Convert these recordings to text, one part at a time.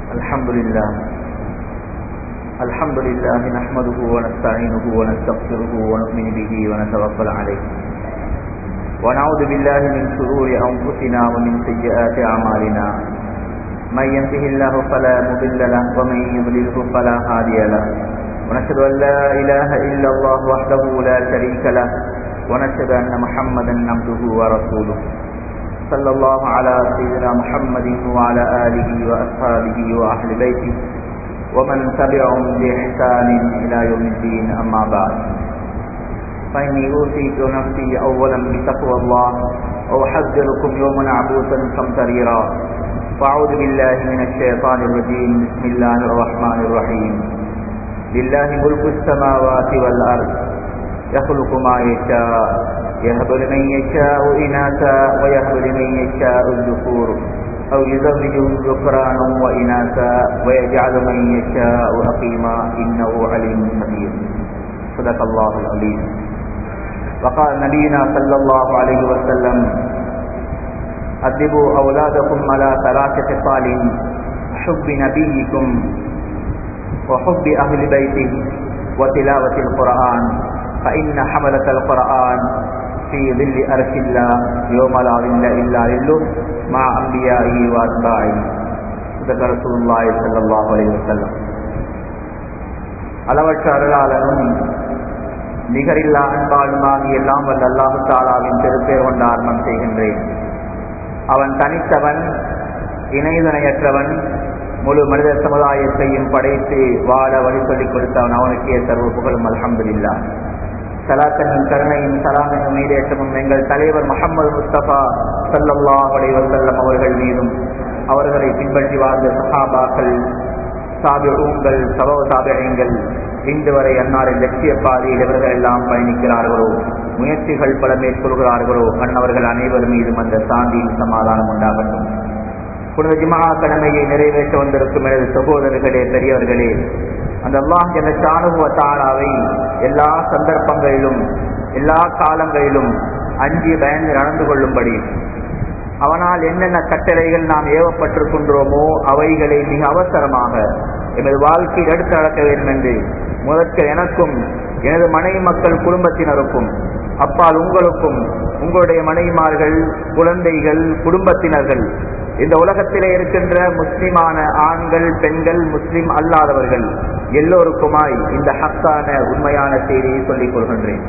الحمد لله الحمد لله نحمده ونستعينه ونستغفره ونؤمن به ونتوكل عليه ونعوذ بالله من شرور أنفسنا ومن سيئات أعمالنا من يهده الله فلا مضل له ومن يضلله فلا هادي له ونشهد أن لا إله إلا الله وحده لا شريك له ونشهد أن محمدا عبده ورسوله صلى الله على سيدنا محمد وعلى آله وأصحابه وأهل بيته ومن تبعهم بإحسان إلى يوم الدين أما بعد فإني أوصيك نفسي أولا بتقوى الله وأحذركم يوما عبوسا قمطريرا فأعوذ بالله من الشيطان الرجيم بسم الله الرحمن الرحيم لله ملك السماوات والأرض يخلق ما يشاء يهب لمن يشاء إناثا ويهب لمن يشاء الذكور أو يزوجهم ذكرانا وإناثا ويجعل من يشاء أقيما إنه عليم قدير صدق الله العليم وقال نبينا صلى الله عليه وسلم أدبوا أولادكم على ثلاث خصال حب نبيكم وحب أهل بيته وتلاوة القرآن فإن حملة القرآن في ظل أرش الله يوم لا ظل إلا ظله مع أنبيائه وأتباعه صدق رسول الله صلى الله عليه وسلم அளவற்ற அருளாளனும் நிகரில்லா அன்பாளுமாகி எல்லாம் வல்ல அல்லாஹு தாலாவின் திருப்பேர் கொண்டு ஆரம்பம் செய்கின்றேன் அவன் தனித்தவன் இணைதனையற்றவன் முழு மனித சமுதாயத்தையும் படைத்து வாழ வழி சொல்லிக் கொடுத்தவன் அவனுக்கே சர்வ புகழும் அல்ஹம்துல்லா சலாத்தனும் கருணையும் சலாமின் மீதேற்றமும் எங்கள் தலைவர் முகமது முஸ்தபா சல்லல்லா அலைவசல்லம் அவர்கள் மீதும் அவர்களை பின்பற்றி வாழ்ந்த சஹாபாக்கள் சாபிகள் சபவ சாபியங்கள் இன்று வரை அன்னாரின் லட்சிய பாதையில் இவர்கள் எல்லாம் பயணிக்கிறார்களோ முயற்சிகள் பல மேற்கொள்கிறார்களோ அன்னவர்கள் அனைவர் மீதும் அந்த சாந்தியின் சமாதானம் உண்டாகட்டும் புனித ஜிமா கடமையை நிறைவேற்ற வந்திருக்கும் எனது சகோதரர்களே பெரியவர்களே அந்த அல்லாஹ் என்ற சாணுவ தாராவை எல்லா சந்தர்ப்பங்களிலும் எல்லா காலங்களிலும் அஞ்சி பயந்து நடந்து கொள்ளும்படி அவனால் என்னென்ன கட்டளைகள் நாம் ஏவப்பட்டிருக்கின்றோமோ அவைகளை மிக அவசரமாக எமது வாழ்க்கையில் எடுத்து நடக்க வேண்டும் என்று முதற்க எனக்கும் எனது மனைவி மக்கள் குடும்பத்தினருக்கும் அப்பால் உங்களுக்கும் உங்களுடைய மனைவிமார்கள் குழந்தைகள் குடும்பத்தினர்கள் இந்த உலகத்திலே இருக்கின்ற முஸ்லிமான ஆண்கள் பெண்கள் முஸ்லிம் அல்லாதவர்கள் எல்லோருக்குமாய் இந்த ஹக்கான உண்மையான செய்தியை சொல்லிக் கொள்கின்றேன்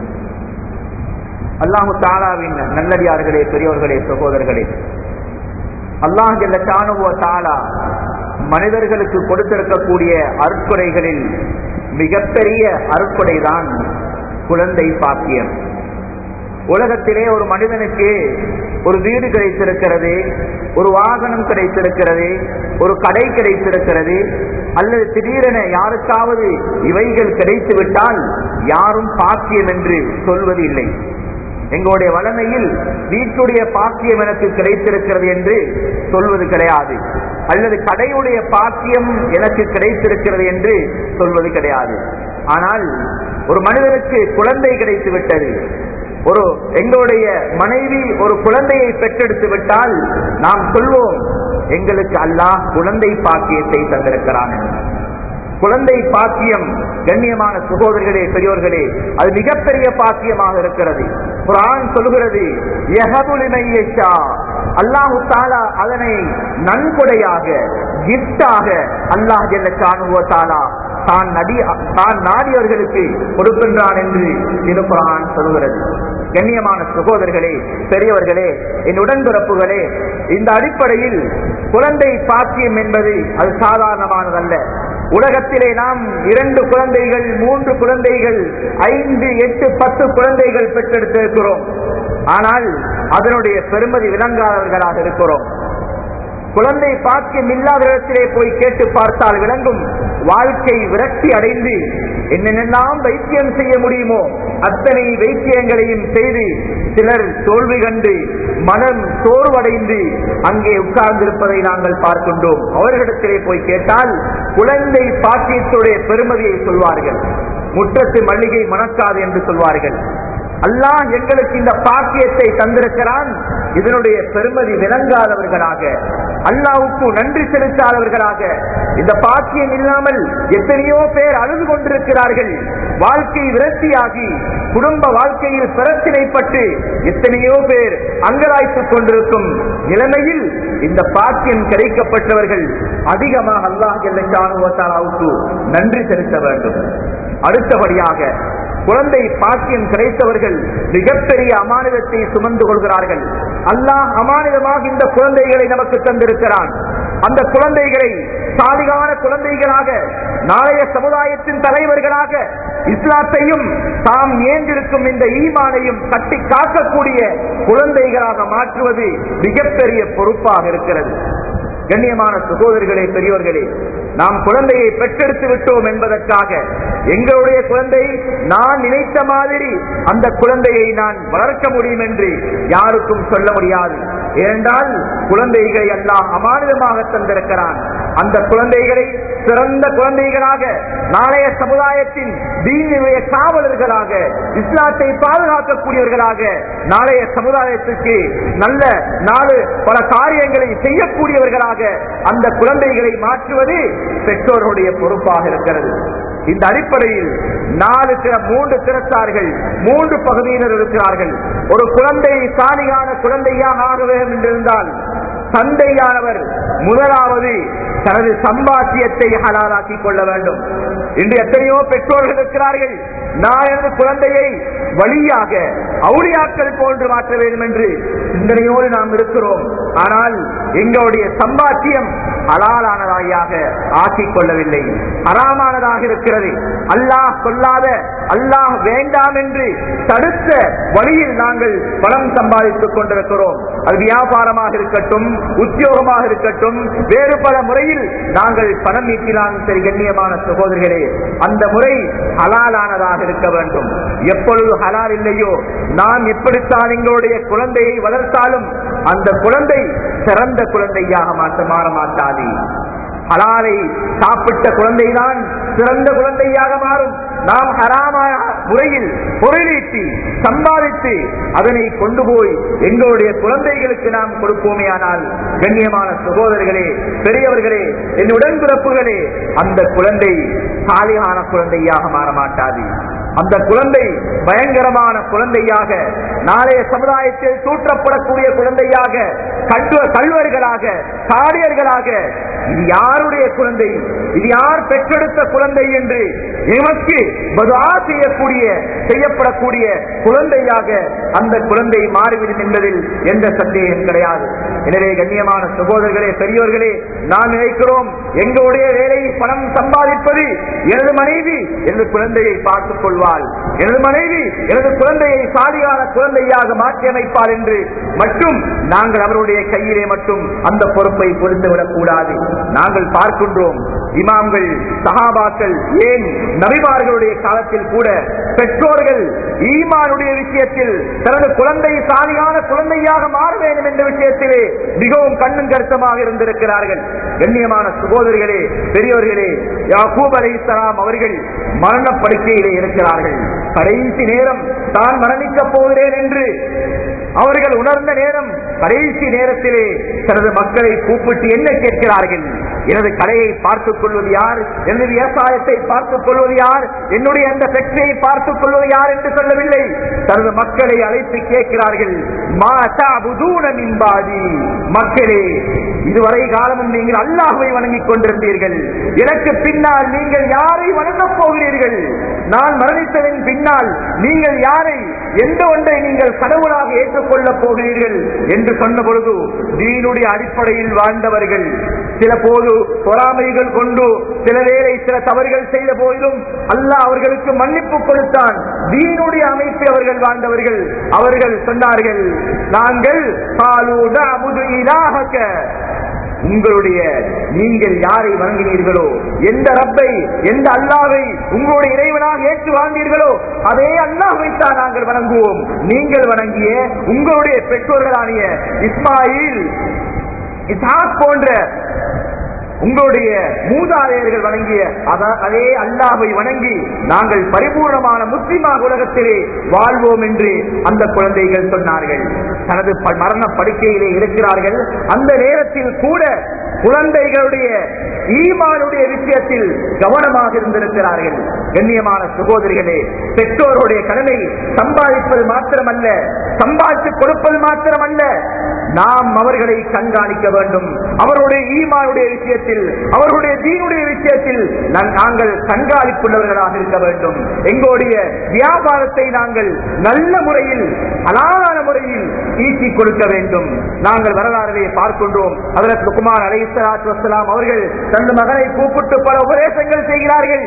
அல்லாஹு தாலாவின் நல்லடியார்களே பெரியோர்களே சகோதரர்களே அல்லாஹ் என்ற தானுவ தாலா மனிதர்களுக்கு கொடுத்திருக்கக்கூடிய அருட்கொடைகளில் மிகப்பெரிய அருட்கொடைதான் குழந்தை பாக்கியம் உலகத்திலே ஒரு மனிதனுக்கு ஒரு வீடு கிடைத்திருக்கிறது ஒரு வாகனம் கிடைத்திருக்கிறது ஒரு கடை கிடைத்திருக்கிறது அல்லது திடீரென யாருக்காவது இவைகள் கிடைத்து விட்டால் யாரும் பாக்கியம் என்று சொல்வது இல்லை எங்களுடைய வளமையில் வீட்டுடைய பாக்கியம் எனக்கு கிடைத்திருக்கிறது என்று சொல்வது கிடையாது அல்லது கடையுடைய பாக்கியம் எனக்கு கிடைத்திருக்கிறது என்று சொல்வது கிடையாது ஆனால் ஒரு மனிதனுக்கு குழந்தை கிடைத்து விட்டது ஒரு எங்களுடைய மனைவி ஒரு குழந்தையை பெற்றெடுத்து விட்டால் நாம் சொல்வோம் எங்களுக்கு அல்லாஹ் குழந்தை பாக்கியத்தை தந்திருக்கிறான் குழந்தை பாக்கியம் கண்ணியமான சகோதரர்களே பெரியோர்களே அது மிகப்பெரிய பாக்கியமாக இருக்கிறது குரான் சொல்கிறது அல்லாஹு தாலா அதனை நன்கொடையாக கிப்டாக அல்லாஹ் ஜெல்ல தாலா தான் நடி தான் நாடியவர்களுக்கு கொடுக்கின்றான் என்று திருக்குறான் சொல்கிறது கண்ணியமான சகோதரர்களே பெரியவர்களே என் உடன்பிறப்புகளே இந்த அடிப்படையில் குழந்தை பாக்கியம் என்பது அது சாதாரணமானதல்ல உலகத்திலே நாம் இரண்டு குழந்தைகள் மூன்று குழந்தைகள் ஐந்து எட்டு பத்து குழந்தைகள் பெற்றெடுத்திருக்கிறோம் ஆனால் அதனுடைய பெருமதி விளங்காதவர்களாக இருக்கிறோம் குழந்தை பாக்கியம் இல்லாத இடத்திலே போய் கேட்டு பார்த்தால் விளங்கும் வாழ்க்கை விரக்தி அடைந்து என்னென்னெல்லாம் வைத்தியம் செய்ய முடியுமோ அத்தனை வைத்தியங்களையும் செய்து சிலர் தோல்வி கண்டு மனம் சோர்வடைந்து அங்கே உட்கார்ந்திருப்பதை நாங்கள் பார்க்கின்றோம் அவர்களிடத்திலே போய் கேட்டால் குழந்தை பாக்கியத்துடைய பெருமதியை சொல்வார்கள் முற்றத்து மல்லிகை மணக்காது என்று சொல்வார்கள் அல்லாஹ் எங்களுக்கு இந்த பாக்கியத்தை தந்திருக்கிறான் இதனுடைய பெருமதி விளங்காதவர்களாக அல்லாவுக்கு நன்றி செலுத்தாதவர்களாக இந்த பாக்கியம் இல்லாமல் எத்தனையோ பேர் அழுது கொண்டிருக்கிறார்கள் வாழ்க்கை விரக்தியாகி குடும்ப வாழ்க்கையில் பிரச்சினைப்பட்டு எத்தனையோ பேர் அங்கலாய்த்துக் கொண்டிருக்கும் நிலைமையில் இந்த பாக்கியம் கிடைக்கப்பட்டவர்கள் அதிகமாக அல்லாஹ் எல்லைக்கு நன்றி செலுத்த வேண்டும் அடுத்தபடியாக குழந்தை பாக்கியம் கிடைத்தவர்கள் மிகப்பெரிய அமானிதத்தை சுமந்து கொள்கிறார்கள் அல்லாஹ் அமானிதமாக இந்த குழந்தைகளை நமக்கு தந்திருக்கிறான் அந்த குழந்தைகளை சாலிகான குழந்தைகளாக நாளைய சமுதாயத்தின் தலைவர்களாக இஸ்லாத்தையும் தாம் ஏந்திருக்கும் இந்த ஈமானையும் கட்டி காக்கக்கூடிய குழந்தைகளாக மாற்றுவது மிகப்பெரிய பொறுப்பாக இருக்கிறது கண்ணியமான சகோதரிகளே பெரியோர்களே நாம் குழந்தையை பெற்றெடுத்து விட்டோம் என்பதற்காக எங்களுடைய குழந்தை நான் நினைத்த மாதிரி அந்த குழந்தையை நான் வளர்க்க முடியும் என்று யாருக்கும் சொல்ல முடியாது ஏனென்றால் குழந்தைகளை எல்லாம் அமானிதமாக தந்திருக்கிறான் அந்த குழந்தைகளை சிறந்த குழந்தைகளாக நாளைய சமுதாயத்தின் தீனுடைய காவலர்களாக இஸ்லாத்தை பாதுகாக்கக்கூடியவர்களாக நாளைய சமுதாயத்துக்கு நல்ல நாலு பல காரியங்களை செய்யக்கூடியவர்களாக அந்த குழந்தைகளை மாற்றுவது பெற்றோர்களுடைய பொறுப்பாக இருக்கிறது இந்த அடிப்படையில் நாலு திற மூன்று திறத்தார்கள் மூன்று பகுதியினர் இருக்கிறார்கள் ஒரு குழந்தை சாலியான குழந்தையாக ஆக வேண்டும் என்றிருந்தால் தந்தையானவர் முதலாவது தனது சம்பாத்தியத்தை ஹலாலாக்கி கொள்ள வேண்டும் இன்று எத்தனையோ பெற்றோர்கள் இருக்கிறார்கள் நான் எனது குழந்தையை வழியாக அவுளியாக்கள் போன்று மாற்ற வேண்டும் என்று சிந்தனையோடு நாம் இருக்கிறோம் ஆனால் எங்களுடைய சம்பாத்தியம் ஹலாலானதாக ஆக்கிக் கொள்ளவில்லை ஹராமானதாக இருக்கிறது அல்லாஹ் கொள்ளாத அல்லாஹ் வேண்டாம் என்று தடுத்த வழியில் நாங்கள் பணம் சம்பாதித்துக் கொண்டிருக்கிறோம் அது வியாபாரமாக இருக்கட்டும் உத்தியோகமாக இருக்கட்டும் வேறு பல முறையில் நாங்கள் பணம் ஈட்டினாலும் சரி கண்ணியமான சகோதரிகளே அந்த முறை ஹலாலானதாக இருக்க வேண்டும் எப்பொழுது ஹலால் இல்லையோ நாம் எப்படித்தான் எங்களுடைய குழந்தையை வளர்த்தாலும் அந்த குழந்தை சிறந்த குழந்தையாக மாற்ற மாற மாட்டாது ஹலாலை சாப்பிட்ட குழந்தைதான் சிறந்த குழந்தையாக மாறும் நாம் ஹராமான முறையில் பொருளீட்டி சம்பாதித்து அதனை கொண்டு போய் எங்களுடைய குழந்தைகளுக்கு நாம் கொடுப்போமே ஆனால் கண்ணியமான சகோதரர்களே பெரியவர்களே என் உடன்பிறப்புகளே அந்த குழந்தை சாலியான குழந்தையாக மாற மாட்டாது அந்த குழந்தை பயங்கரமான குழந்தையாக நாளைய சமுதாயத்தில் தூற்றப்படக்கூடிய குழந்தையாக கல்வ கல்வர்களாக காரியர்களாக இது யாருடைய குழந்தை இது யார் பெற்றெடுத்த குழந்தை என்று எமக்கு பதுவா செய்யக்கூடிய செய்யப்படக்கூடிய குழந்தையாக அந்த குழந்தை மாறிவிடும் என்பதில் எந்த சந்தேகம் கிடையாது எனவே கண்ணியமான சகோதரர்களே பெரியோர்களே நாம் நினைக்கிறோம் எங்களுடைய வேலையை பணம் சம்பாதிப்பது எனது மனைவி எனது குழந்தையை பார்த்துக் கொள்வாள் எனது மனைவி எனது குழந்தையை சாதியான குழந்தையாக மாற்றி அமைப்பார் என்று மட்டும் நாங்கள் அவருடைய கையிலே மட்டும் அந்த பொறுப்பை கொடுத்துவிடக் கூடாது நாங்கள் பார்க்கின்றோம் இமாம்கள் சஹாபாக்கள் ஏன் நபிமார்களுடைய காலத்தில் கூட பெற்றோர்கள் ஈமானுடைய விஷயத்தில் தனது குழந்தை சாதியான குழந்தையாக மாற வேண்டும் என்ற விஷயத்திலே மிகவும் கண்ணும் கருத்தமாக இருந்திருக்கிறார்கள் கண்ணியமான சகோதரிகளே பெரியவர்களே யாக்கூப் அலை அவர்கள் மரணப்படுக்கையிலே இருக்கிறார்கள் கடைசி நேரம் தான் மரணிக்கப் போகிறேன் என்று அவர்கள் உணர்ந்த நேரம் கடைசி நேரத்திலே தனது மக்களை கூப்பிட்டு என்ன கேட்கிறார்கள் எனது கடையை பார்த்துக் கொள்வது யார் எனது விவசாயத்தை பார்த்துக் கொள்வது யார் என்னுடைய அந்த ஃபேக்டரியை பார்த்துக் கொள்வது யார் என்று சொல்லவில்லை தனது மக்களை அழைத்து கேட்கிறார்கள் "மா தஅபுதூன மின் பாதி?" மக்களே இதுவரை காலமும் நீங்கள் அல்லாஹ்வை வணங்கிக் கொண்டிருந்தீர்கள் எனக்கு பின்னால் நீங்கள் யாரை வணங்கப் போகிறீர்கள் நான் மரணித்ததன் பின்னால் நீங்கள் யாரை எந்த ஒன்றை நீங்கள் கடவுளாக ஏற்றுக்கொள்ளப் போகிறீர்கள் என்று சொன்ன பொழுது தீனுடைய அடிப்படையில் வாழ்ந்தவர்கள் சில போது பொறாமைகள் கொண்டு சில வேளை சில தவறுகள் செய்த போதிலும் அல்லாஹ் அவர்களுக்கு மன்னிப்பு கொடுத்தான் தீனுடைய அமைப்பில் அவர்கள் வாழ்ந்தவர்கள் அவர்கள் சொன்னார்கள் நாங்கள் "காலூ நஅபுது இலாஹக." உங்களுடைய நீங்கள் யாரை வணங்கினீர்களோ எந்த ரப்பை எந்த அல்லாவை உங்களுடைய இறைவனாக ஏற்று வாழ்ந்தீர்களோ அதே அல்லாஹை தான் நாங்கள் வணங்குவோம் நீங்கள் வணங்கிய உங்களுடைய பெற்றோர்களானிய இஸ்மாயில் இஸ்ஹாக் போன்ற உங்களுடைய மூதாதையர்கள் வணங்கிய அத- அதே அல்லாஹை வணங்கி நாங்கள் பரிபூர்ணமான முஸ்லிமாக உலகத்திலே வாழ்வோம் என்று அந்த குழந்தைகள் சொன்னார்கள் தனது ப- மரண படுக்கையிலே இருக்கிறார்கள் அந்த நேரத்தில் கூட குழந்தைகளுடைய ஈமானுடைய விஷயத்தில் கவனமாக இருந்திருக்கிறார்கள் கண்ணியமான சகோதரிகளே பெற்றோருடைய கடமை சம்பாதிப்பது மாத்திரமல்ல சம்பாதித்து கொடுப்பது மாத்திரமல்ல நாம் அவர்களை கண்காணிக்க வேண்டும் அவருடைய ஈமானுடைய விஷயத்தில் அவர்களுடைய தீனுடைய விஷயத்தில் நா- நாங்கள் கண்காணிப்புள்ளவர்களாக இருக்க வேண்டும் எங்களுடைய வியாபாரத்தை நாங்கள் நல்ல முறையில் அலாதான முறையில் ஈட்டி கொடுக்க வேண்டும் நாங்கள் வரலாறுகளை பார்க்கின்றோம் அதற்கு குமார் அலை வசலாம் அவர்கள் தன் மகனை கூப்பிட்டு பல உபதேசங்கள் செய்கிறார்கள்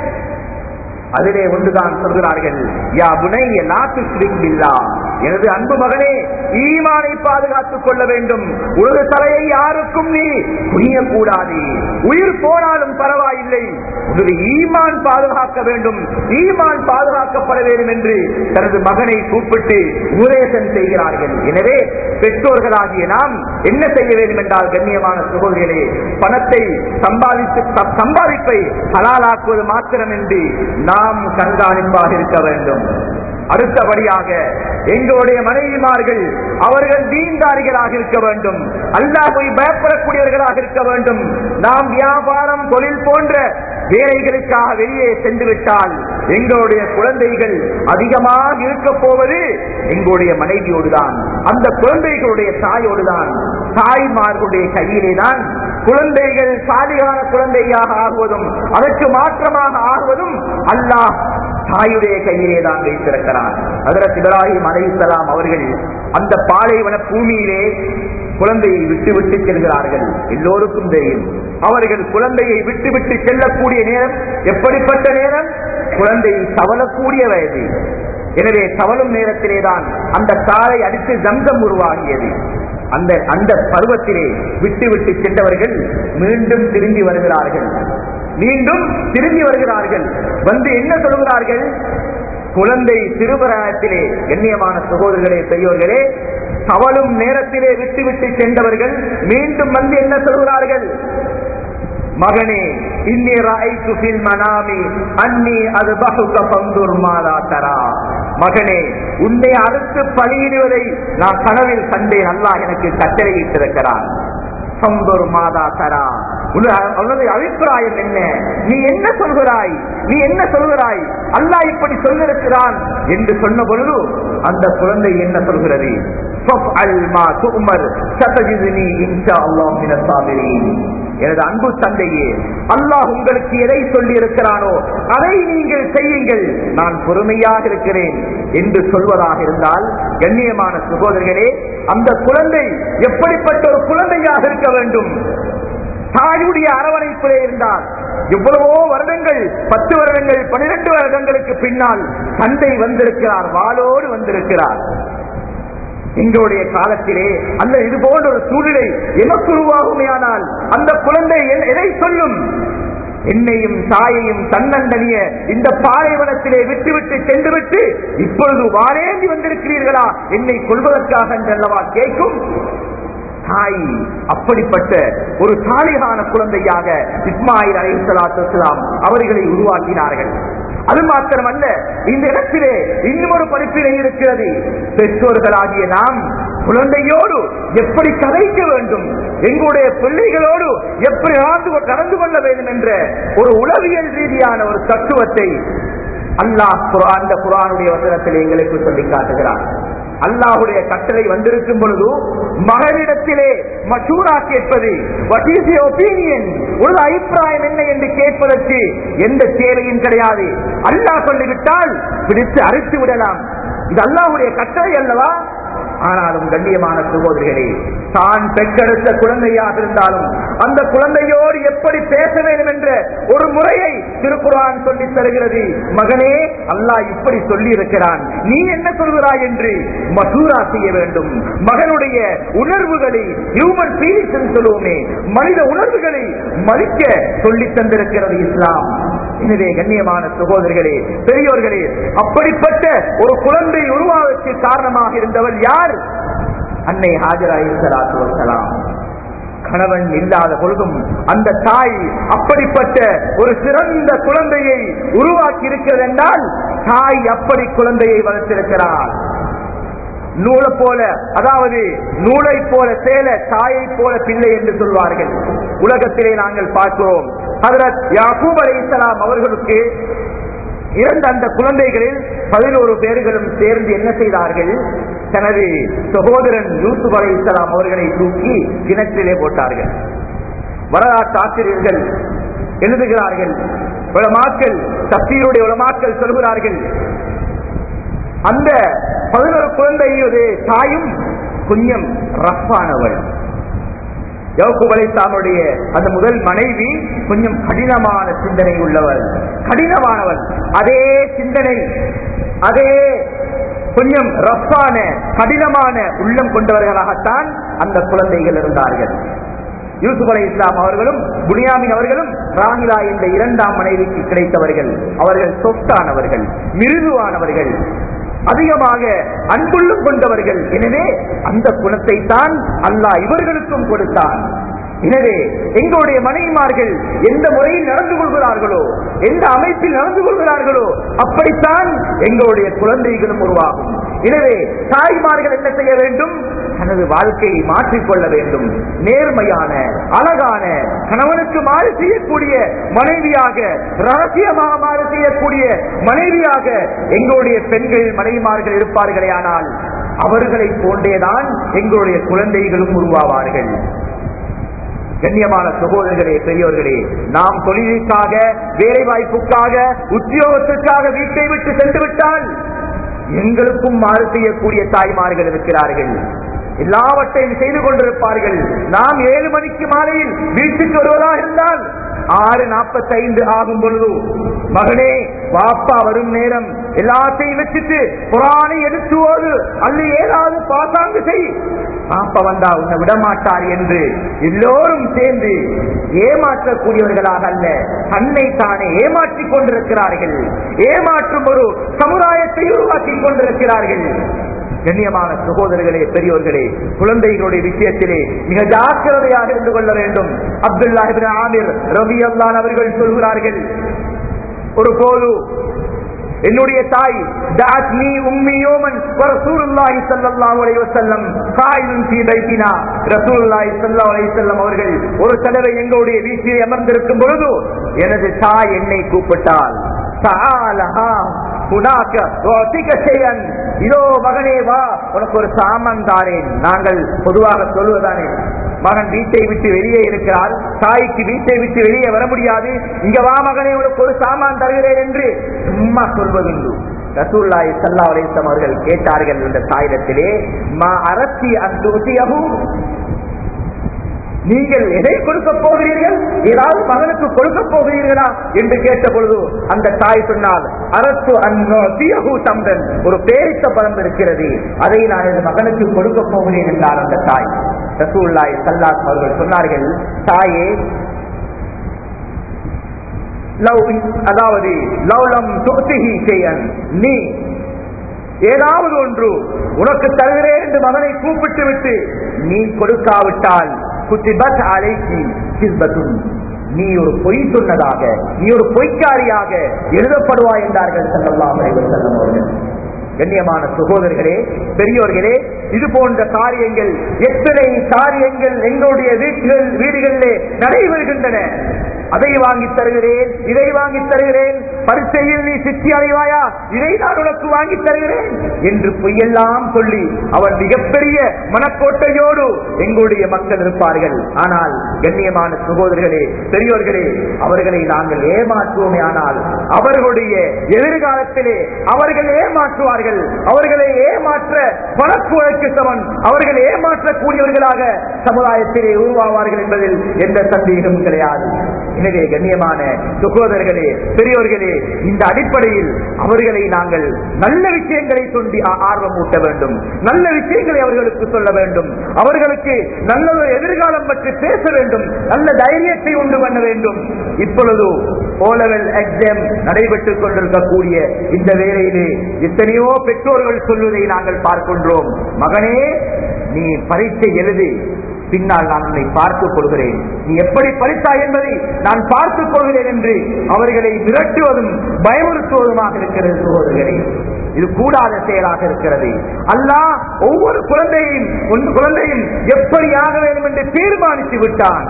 அதிலே ஒன்றுதான் சொல்கிறார்கள் யா புனைய நாட்டு பில்லா எனது அன்பு மகனே ஈமானை பாதுகாத்துக் கொள்ள வேண்டும் உனது தலையை யாருக்கும் நீ புரியக்கூடாது உயிர் போனாலும் பரவாயில்லை உனது ஈமான் பாதுகாக்க வேண்டும் ஈமான் பாதுகாக்கப்பட வேண்டும் என்று தனது மகனை கூப்பிட்டு உபதேசம் செய்கிறார்கள் எனவே பெற்றோர்களாகிய நாம் என்ன செய்ய வேண்டும் என்றால் கண்ணியமான சகோதரிகளே பணத்தை சம்பாதித்து ச- சம்பாதிப்பை ஹலாலாக்குவது மாத்திரமின்றி நாம் கண்காணிப்பாக இருக்க வேண்டும் அடுத்தபடியாக எங்களுடைய மனைவிமார்கள் அவர்கள் தீன்தாரிகளாக இருக்க வேண்டும் அல்லாஹை பயப்படக்கூடியவர்களாக இருக்க வேண்டும் நாம் வியாபாரம் தொழில் போன்ற வேலைகளுக்காக வெளியே சென்று விட்டால் எங்களுடைய குழந்தைகள் அதிகமாக இருக்க போவது எங்களுடைய மனைவியோடுதான் அந்த குழந்தைகளுடைய தாயோடுதான் தாய்மார்களுடைய கையிலே தான் குழந்தைகள் சாலியான குழந்தையாக ஆகுவதும் அதற்கு மாற்றமாக ஆகுவதும் அல்லாஹ் தாயுடைய கையிலே தான் வைத்திருக்கிறார் அதற்கு இப்ராஹிம் அலைஹிஸ்ஸலாம் அவர்கள் அந்த பாலைவன பூமியிலே குழந்தையை விட்டு விட்டு செல்கிறார்கள் எல்லோருக்கும் தெரியும் அவர்கள் குழந்தையை விட்டு விட்டு செல்லக்கூடிய நேரம் எப்படிப்பட்ட நேரம் குழந்தை தவளக்கூடிய வயது எனவே தவளும் நேரத்திலே தான் அந்த தாரை அடித்து ஜம்சம் உருவாகியது அந்த அந்த பருவத்திலே விட்டு விட்டு சென்றவர்கள் மீண்டும் திரும்பி வருகிறார்கள் மீண்டும் திரும்பி வருகிறார்கள் வந்து என்ன சொல்கிறார்கள் குழந்தை திருவராயத்திலே கண்ணியமான சகோதரர்களே பெரியோர்களே தவளும் நேரத்திலே விட்டு விட்டு சென்றவர்கள் மீண்டும் வந்து என்ன சொல்கிறார்கள் மகனே இன்னி ராய்த்து ஃபில் மனாமி அன்னி அது பகுக்க பந்துர் மாதா தரா மகனே உன்னை அறுத்து பலியிடுவதை நான் கனவில் கண்டேன் அல்லாஹ் எனக்கு கட்டளையிட்டிருக்கிறான் சம்பர் மாதா தரா உன- உனது அபிப்பிராயம் என்ன நீ என்ன சொல்கிறாய் நீ என்ன சொல்கிறாய் அல்லாஹ் இப்படி சொல்லிருக்கிறான் என்று சொன்ன பொழுது அந்த குழந்தை என்ன சொல்கிறது "ஃபஃஅல் மா துஅமர், சதஜிதுனி இன்ஷா அல்லாஹ் மினஸ் சாபிரீன்." எனது அன்பு தந்தையே அல்லாஹ் உங்களுக்கு எதை சொல்லி இருக்கிறானோ அதை நீங்கள் செய்யுங்கள் நான் பொறுமையாக இருக்கிறேன் என்று சொல்வதாக இருந்தால் கண்ணியமான சகோதரர்களே அந்த குழந்தை எப்படிப்பட்ட ஒரு குழந்தையாக இருக்க வேண்டும் தாயுடைய அரவணைப்பிலே இருந்தால் எவ்வளவோ வருடங்கள் பத்து வருடங்கள் பனிரெண்டு வருடங்களுக்கு பின்னால் தந்தை வந்திருக்கிறார் வாளோடு வந்திருக்கிறார் எங்களுடைய காலத்திலே அந்த இது போன்ற ஒரு சூழ்நிலை எமக்கு உருவாகுமையானால் அந்த குழந்தை எ- எதை சொல்லும் என்னையும் தாயையும் தன்னந்தனிய இந்த பாலைவனத்திலே விட்டுவிட்டு சென்றுவிட்டு இப்பொழுது வாரேந்தி வந்திருக்கிறீர்களா என்னை கொள்வதற்காக என்றல்லவா கேட்கும் தாய் அப்படிப்பட்ட ஒரு சாலிகான குழந்தையாக இஸ்மாயில் அலைஹிஸ்ஸலாத்து அவர்களை உருவாக்கினார்கள் அது மாத்திரமல்ல இந்த இடத்திலே இன்னும் ஒரு படிப்பினை இருக்கிறது பெற்றோர்களாகிய நாம் குழந்தையோடு எப்படி கதைக்க வேண்டும் எங்களுடைய பிள்ளைகளோடு எப்படி நடந்து கொ- நடந்து கொள்ள வேண்டும் என்ற ஒரு உளவியல் ரீதியான ஒரு தத்துவத்தை அல்லாஹ் குர்ஆன் அந்த குரானுடைய வசனத்தில் எங்களுக்கு சொல்லி காட்டுகிறார் அல்லாஹுடைய கட்டளை வந்திருக்கும் பொழுது மகனிடத்திலே மசூரா கேட்பது what is your opinion ஒரு அபிப்பிராயம் என்ன என்று கேட்பதற்கு எந்த தேவையும் கிடையாது அல்லாஹ் சொல்லிவிட்டால் பிடித்து அறுத்து விடலாம் இது அல்லாஹுடைய கட்டளை அல்லவா ஆனாலும் கண்ணியமான சகோதரிகளே தான் பெற்றெடுத்த குழந்தையாக இருந்தாலும் அந்த குழந்தையோடு எப்படி பேச வேண்டும் என்ற ஒரு முறையை திருக்குறான் சொல்லி தருகிறது மகனே அல்லாஹ் இப்படி சொல்லி இருக்கிறான் நீ என்ன சொல்கிறாய் என்று மசூரா செய்ய வேண்டும் மகனுடைய உணர்வுகளை ஹியூமன் ஃபீலிங்ஸ் என்று சொல்லுவோமே மனித உணர்வுகளை மதிக்க சொல்லி தந்திருக்கிறது இஸ்லாம் எனவே கண்ணியமான சகோதரர்களே பெரியோர்களே அப்படிப்பட்ட ஒரு குழந்தை உருவாவதற்கு காரணமாக இருந்தவர் யார் அன்னை ஹாஜராய் சலாத்து வசலாம் கணவன் இல்லாத பொழுதும் அந்த தாய் அப்படிப்பட்ட ஒரு சிறந்த குழந்தையை உருவாக்கி இருக்கிறது என்றால் தாய் அப்படி குழந்தையை வளர்த்திருக்கிறார் நூலை போல அதாவது நூலை போல சேல தாயை போல பிள்ளை என்று சொல்வார்கள் உலகத்திலே நாங்கள் பார்க்கிறோம் ஹதரத் யாக்கூப் அலைஹிஸ்ஸலாம் அவர்களுக்கு இரண்டு அந்த குழந்தைகளில் பதினோரு பேர்களும் சேர்ந்து என்ன செய்தார்கள் தனது சகோதரன் யூசுப் அலைஹிஸ்ஸலாம் அவர்களை தூக்கி கிணற்றிலே போட்டார்கள் வரலாற்று ஆசிரியர்கள் எழுதுகிறார்கள் உலமாக்கள் தப்சீருடைய உலமாக்கள் சொல்கிறார்கள் அந்த பதினோரு குழந்தையுடைய தாயும் கொஞ்சம் ரஃப்பானவள் யவுக்குப் அலைஹிஸ்ஸலாமுடைய அந்த முதல் மனைவி கொஞ்சம் கடினமான சிந்தனை உள்ளவள் கடினமானவள் அதே சிந்தனை அதே கொஞ்சம் ரஃப்பான கடினமான உள்ளம் கொண்டவர்களாகத்தான் அந்த குழந்தைகள் இருந்தார்கள் யூசுப் அலை இஸ்லாம் அவர்களும் புனியாமின் அவர்களும் ராகிலா என்ற இரண்டாம் மனைவிக்கு கிடைத்தவர்கள் அவர்கள் சொத்தானவர்கள் மிருதுவானவர்கள் அதிகமாக அன்புள்ளம் கொண்டவர்கள் எனவே அந்த குணத்தை தான் அல்லாஹ் இவர்களுக்கும் கொடுத்தான் எனவே எங்களுடைய மனைவிமார்கள் எந்த முறையில் நடந்து கொள்கிறார்களோ எந்த அமைப்பில் நடந்து கொள்கிறார்களோ அப்படித்தான் எங்களுடைய குழந்தைகளும் உருவாகும் எனவே தாய்மார்கள் என்ன செய்ய வேண்டும் தனது வாழ்க்கையை மாற்றிக்கொள்ள வேண்டும் நேர்மையான அழகான கணவனுக்கு மாறு செய்யக்கூடிய மனைவியாக ரகசியமாக மாறு செய்யக்கூடிய மனைவியாக எங்களுடைய பெண்கள் மனைவிமார்கள் இருப்பார்களே ஆனால் அவர்களை போன்றேதான் எங்களுடைய குழந்தைகளும் உருவாவார்கள் கண்ணியமான சகோதரர்களே பெரியோர்களே நாம் தொழிலுக்காக வேலை வாய்ப்புக்காக உத்தியோகத்திற்காக வீட்டை விட்டு சென்று விட்டால் எங்களுக்கும் மாறு செய்யக்கூடிய தாய்மார்கள் இருக்கிறார்கள் எல்லாவற்றையும் செய்து கொண்டிருப்பார்கள் நாம் ஏழு மணிக்கு மாலையில் வீட்டுக்கு வருவதாக இருந்தால் ஆறு நாற்பத்தைந்து ஆகும் பொழுது மகனே பாப்பா வரும் நேரம் எல்லாத்தையும் வச்சுட்டு குரானை எடுத்து ஓது அல்ல ஏதாவது பாசாங்கு செய் பாப்பா வந்தா உன்னை விடமாட்டார் என்று எல்லோரும் சேர்ந்து ஏமாற்றக்கூடியவர்களாக அல்ல தன்னை தானே ஏமாற்றிக் கொண்டிருக்கிறார்கள் ஏமாற்றும் ஒரு சமுதாயத்தை உருவாக்கிக் கொண்டிருக்கிறார்கள் கண்ணியமான சகோதரர்களே பெரியோர்களே குழந்தைகளுடைய விஷயத்திலே மிக ஜாக்கிரதையாக இருந்து கொள்ள வேண்டும் அப்துல்லா இப்னு ஆமிர் ரவி அல்லான் அவர்கள் சொல்கிறார்கள் ஒரு போது என்னுடைய தாய் தாத்னி உம்மி யோமன் ரசூலுல்லாஹி ஸல்லல்லாஹு அலைஹி வஸல்லம் காயினுன் ஃபீ பைத்தினா ரசூலுல்லாஹி ஸல்லல்லாஹு அலைஹி வஸல்லம் அவர்கள் ஒரு தடவை எங்களுடைய வீட்டில் அமர்ந்திருக்கும் பொழுது எனது தாய் என்னை கூப்பிட்டாள் தஆலஹா ஹுனாக உஅதிக ஷைஅன் இதோ மகனே வா உனக்கு ஒரு சாமான் தாரேன் நாங்கள் பொதுவாக சொல்வதானே மகன் வீட்டை விட்டு வெளியே இருக்கிறார் தாய்க்கு வீட்டை விட்டு வெளியே வர முடியாது இங்க வா மகனே உனக்கு ஒரு சாமான் தருகிறேன் என்று சும்மா சொல்வதுண்டு ரசூல்லாய் சல்லா அலிஸ்லாம் அவர்கள் கேட்டார்கள் இந்த தாயிடத்திலே மா அரசி அந்த நீங்கள் எதை கொடுக்க போகிறீர்கள் ஏதாவது மகனுக்கு கொடுக்க போகிறீர்களா என்று கேட்ட பொழுது அந்த தாய் சொன்னால் அரசு அந்நூ தம்பன் ஒரு பேரித்த பழம் இருக்கிறது அதை நான் என் மகனுக்கு கொடுக்க போகிறேன் என்றார் அந்த தாய் ரசூல்லாய் சல்லாஸ் அவர்கள் சொன்னார்கள் தாயே லவ் அதாவது லவ்லம் தொகுதி செய்யன் நீ ஏதாவது ஒன்று உனக்கு தருகிறேன் என்று மகனை கூப்பிட்டு விட்டு நீ கொடுக்காவிட்டால் குத்திபத் அலைக்கு சில்பத்தும் நீ ஒரு பொய் சொன்னதாக நீ ஒரு பொய்க்காரியாக எழுதப்படுவாய் என்றார்கள் செல்லலாம் செல்லும் அவர்கள் கண்ணியமான சகோதரர்களே பெரியோர்களே இது போன்ற காரியங்கள் எத்தனை காரியங்கள் எங்களுடைய வீட்டுகள் வீடுகளிலே நடைபெறுகின்றன அதை வாங்கி தருகிறேன் இதை வாங்கி தருகிறேன் பரிசையில் நீ சித்தி அடைவாயா இதை நான் உனக்கு வாங்கி தருகிறேன் என்று பொய்யெல்லாம் சொல்லி அவர் மிகப்பெரிய மனக்கோட்டையோடு எங்களுடைய மக்கள் இருப்பார்கள் ஆனால் கண்ணியமான சகோதரர்களே பெரியோர்களே அவர்களை நாங்கள் ஏமாற்றுவோமே ஆனால் அவர்களுடைய எதிர்காலத்திலே அவர்கள் ஏமாற்றுவார்கள் அவர்களை ஏமாற்ற பணக்குழக்கு சமன் அவர்கள் ஏமாற்றக்கூடியவர்களாக சமுதாயத்திலே உருவாவார்கள் என்பதில் எந்த சந்தேகமும் கிடையாது எனவே கண்ணியமான சகோதரர்களே பெரியோர்களே இந்த அடிப்படையில் அவர்களை நாங்கள் நல்ல விஷயங்களை சொல்லி ஆ- ஆர்வம் ஊட்ட வேண்டும் நல்ல விஷயங்களை அவர்களுக்கு சொல்ல வேண்டும் அவர்களுக்கு நல்ல ஒரு எதிர்காலம் பற்றி பேச வேண்டும் நல்ல தைரியத்தை உண்டு பண்ண வேண்டும் இப்பொழுது ஓலவெல் எக்ஸாம் நடைபெற்றுக் கொண்டிருக்கக்கூடிய இந்த வேளையிலே எத்தனையோ பெற்றோர்கள் சொல்வதை நாங்கள் பார்க்கின்றோம் மகனே நீ பரீட்சை எழுதி பின்னால் நான் உன்னை பார்த்துக் கொள்கிறேன் நீ எப்படி படித்தாய் என்பதை நான் பார்த்துக் கொள்கிறேன் என்று அவர்களை விரட்டுவதும் பயமுறுத்துவதுமாக இருக்கிறது சகோதரர்களே இது கூடாத செயலாக இருக்கிறது அல்லாஹ் ஒவ்வொரு குழந்தையும் ஒன்று குழந்தையும் எப்படி ஆக வேண்டும் என்று தீர்மானித்து விட்டான்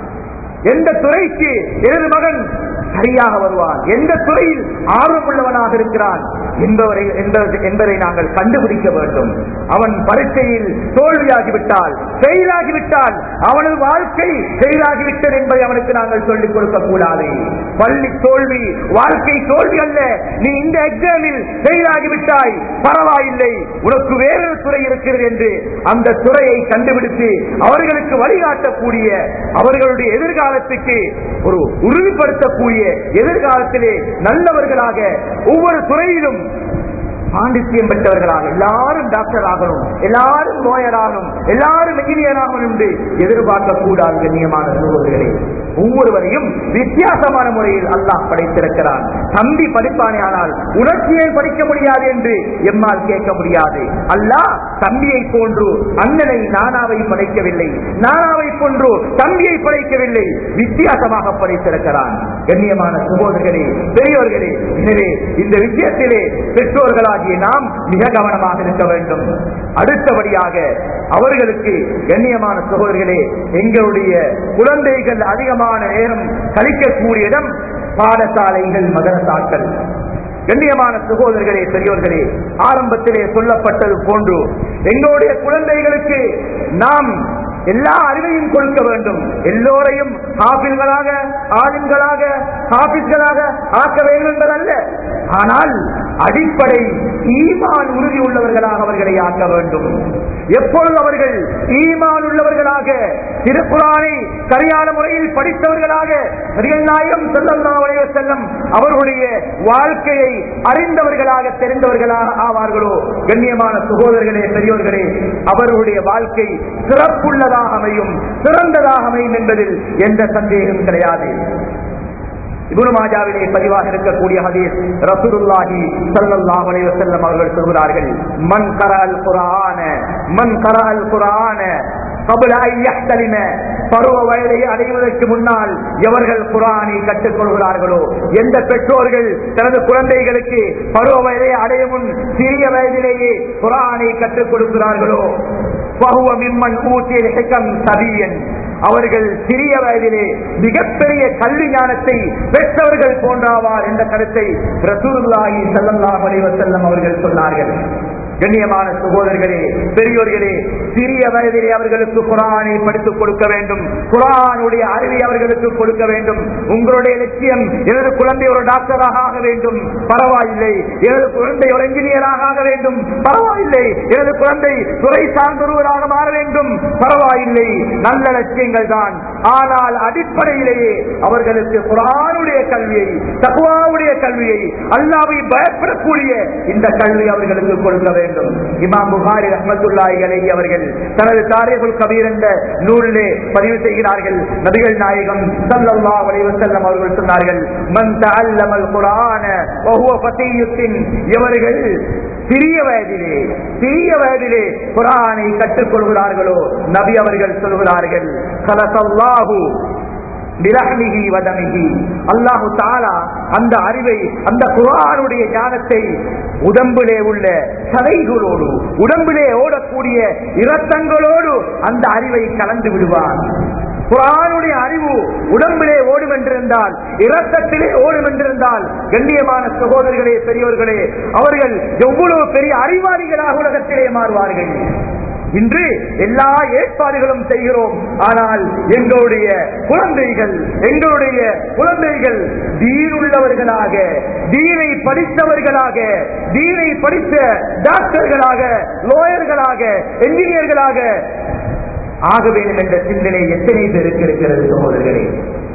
எந்த துறைக்கு எனது மகன் சரியாக வருவான் எந்த துறையில் ஆர்வமுள்ளவனாக இருக்கிறான் என்பவரை என்பதை- என்பதை நாங்கள் கண்டுபிடிக்க வேண்டும் அவன் பரீட்சையில் தோல்வியாகிவிட்டால் செயலாகிவிட்டால் அவனது வாழ்க்கை செயலாகிவிட்டது என்பதை அவனுக்கு நாங்கள் சொல்லிக் கொடுக்க கூடாது பள்ளி தோல்வி வாழ்க்கை தோல்வி அல்ல நீ இந்த எக்ஸாமில் செயலாகிவிட்டாய் பரவாயில்லை உனக்கு வேறொரு துறை இருக்கிறது என்று அந்த துறையை கண்டுபிடித்து அவர்களுக்கு வழிகாட்டக்கூடிய அவர்களுடைய எதிர்காலத்துக்கு ஒரு உறுதிப்படுத்தக்கூடிய எதிர்காலத்திலே நல்லவர்களாக ஒவ்வொரு துறையிலும் பாண்டித்யம் பெற்றவர்களாக எல்லாரும் டாக்டர் ஆகணும் எல்லாரும் லோயர் ஆகணும் எல்லாரும் என்ஜினியர் ஆகணும் என்று எதிர்பார்க்க கூடாது கண்ணியமான சகோதரர்களே ஒவ்வொருவரையும் வித்தியாசமான முறையில் அல்லாஹ் படைத்திருக்கிறான் தம்பி படிப்பானே ஆனால் உணர்ச்சியை படிக்க முடியாது என்று எம்மால் கேட்க முடியாது அல்லாஹ் தம்பியை போன்று அண்ணனை நானாவை படைக்கவில்லை நானாவை போன்று தம்பியை படைக்கவில்லை வித்தியாசமாக படைத்திருக்கிறான் கண்ணியமான சகோதரர்களே பெரியோர்களே எனவே இந்த விஷயத்திலே பெற்றோர்களாகிய நாம் மிக கவனமாக இருக்க வேண்டும் அடுத்தபடியாக அவர்களுக்கு கண்ணியமான சகோதரர்களே எங்களுடைய குழந்தைகள் அதிகமான நேரம் கழிக்கக்கூடிய இடம் பாடசாலைகள் மதரசாக்கள் கண்ணியமான சகோதரர்களே பெரியோர்களே ஆரம்பத்திலே சொல்லப்பட்டது போன்று எங்களுடைய குழந்தைகளுக்கு நாம் எல்லா அறிவையும் கொடுக்க வேண்டும் எல்லோரையும் ஹாபில்களாக ஆளுங்களாக ஹாபிஸ்களாக ஆக்க வேண்டும் என்பதல்ல ஆனால் அடிப்படை ஈமான் உறுதி உள்ளவர்களாக அவர்களை ஆக்க வேண்டும் எப்பொழுது அவர்கள் ஈமான் உள்ளவர்களாக திருக்குறானை சரியான முறையில் படித்தவர்களாக நபிகள் நாயகம் செல்லம் செல்லம் அவர்களுடைய வாழ்க்கையை அறிந்தவர்களாக தெரிந்தவர்களாக ஆவார்களோ கண்ணியமான சகோதரர்களே பெரியோர்களே அவர்களுடைய வாழ்க்கை சிறப்புள்ளதாக அமையும் சிறந்ததாக அமையும் என்பதில் எந்த சந்தேகம் கிடையாது இப்னு மாஜாவிலே பதிவாக இருக்கக்கூடிய ஹதீஸ் ரசூலுல்லாஹி ஸல்லல்லாஹு அலைஹி வஸல்லம் அவர்கள் சொல்கிறார்கள் மன் கரஅல் குர்ஆன மன் கரஅல் குர்ஆன قبل أن يحتلم பருவ வயதை அடைவதற்கு முன்னால் எவர்கள் குரானை கற்றுக் கொள்கிறார்களோ எந்த பெற்றோர்கள் தனது குழந்தைகளுக்கு பருவ வயதை அடைய முன் சிறிய வயதிலேயே குரானை கற்றுக் கொடுக்கிறார்களோ பகுவ மிம்மன் ஊற்றிய ஹிகம் சபியன் அவர்கள் சிறிய வயதிலே மிகப்பெரிய கல்வி ஞானத்தை பெற்றவர்கள் போன்றாவார் என்ற கருத்தை ரசூலுல்லாஹி ஸல்லல்லாஹு அலைஹி வஸல்லம் அவர்கள் சொன்னார்கள் கண்ணியமான சகோதரர்களே பெரியோர்களே சிறிய வயதிலே அவர்களுக்கு குரானை படித்துக் கொடுக்க வேண்டும் குரானுடைய அறிவை அவர்களுக்கு கொடுக்க வேண்டும் உங்களுடைய லட்சியம் எனது குழந்தை ஒரு டாக்டராக ஆக வேண்டும் பரவாயில்லை எனது குழந்தை ஒரு என்ஜினியராக ஆக வேண்டும் பரவாயில்லை எனது குழந்தை துறை சார்ந்தொருவராக மாற வேண்டும் பரவாயில்லை நல்ல லட்சியங்கள் தான் ஆனால் அடிப்படையிலேயே அவர்களுக்கு குரானுடைய கல்வியை தகுவாவுடைய கல்வியை அல்லாவை பயப்படக்கூடிய இந்த கல்வி அவர்களுக்கு கொடுக்க வேண்டும் இமாம் புகாரி ரஹமத்துல்லாஹி அலைஹி அவர்கள் தனது தாரீகுல் கபீர் என்ற நூலிலே பதிவு செய்கிறார்கள் நபிகள் நாயகம் ஸல்லல்லாஹு அலைஹி வஸல்லம் அவர்கள் சொன்னார்கள் மன் தஅல்லமல் குர்ஆன வஹுவ ஃபதீயுத்தின் எவர்கள் சிறிய வயதிலே சிறிய வயதிலே குரானை கற்றுக் கொள்கிறார்களோ நபி அவர்கள் சொல்கிறார்கள் கலசல்லாஹு பிரஹ்மிஹி வதமிஹி அல்லாஹு தாலா அந்த அறிவை அந்த குரானுடைய ஞானத்தை உடம்பிலே உள்ள சதைகளோடு உடம்பிலே ஓடக்கூடிய இரத்தங்களோடு அந்த அறிவை கலந்து விடுவான் குரானுடைய அறிவு உடம்பிலே ஓடும் என்றிருந்தால் இரத்தத்திலே ஓடும் என்றிருந்தால் கண்ணியமான சகோதரர்களே பெரியவர்களே அவர்கள் எவ்வளவு பெரிய அறிவாளிகளாக உலகத்திலே மாறுவார்கள் இன்று எல்லா ஏற்பாடுகளும் செய்கிறோம் ஆனால் எங்களுடைய குழந்தைகள் எங்களுடைய குழந்தைகள் தீனுள்ளவர்களாக தீனை படித்தவர்களாக தீனை படித்த டாக்டர்களாக லோயர்களாக என்ஜினியர்களாக ஆக வேண்டும் என்ற சிந்தனை எத்தனை பேருக்கு இருக்கிறது சகோதரர்களே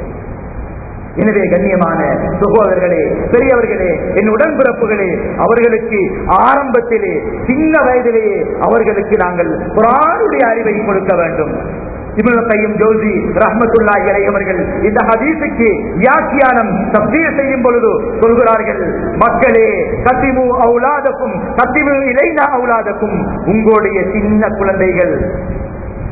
எனவே கண்ணியமான சகோதரர்களே பெரியவர்களே என் உடன்பிறப்புகளே அவர்களுக்கு ஆரம்பத்திலே சின்ன வயதிலேயே அவர்களுக்கு நாங்கள் குரானுடைய அறிவை கொடுக்க வேண்டும் இப்னு கையும் ஜோசி ரஹ்மத்துல்லாஹி அலைஹி அவர்கள் இந்த ஹதீஸுக்கு வியாக்கியானம் தப்தீர் செய்யும் பொழுது சொல்கிறார்கள் மக்களே கத்திமு அவுலாதக்கும் கத்திமு இலைனா அவுலாதக்கும் உங்களுடைய சின்ன குழந்தைகள்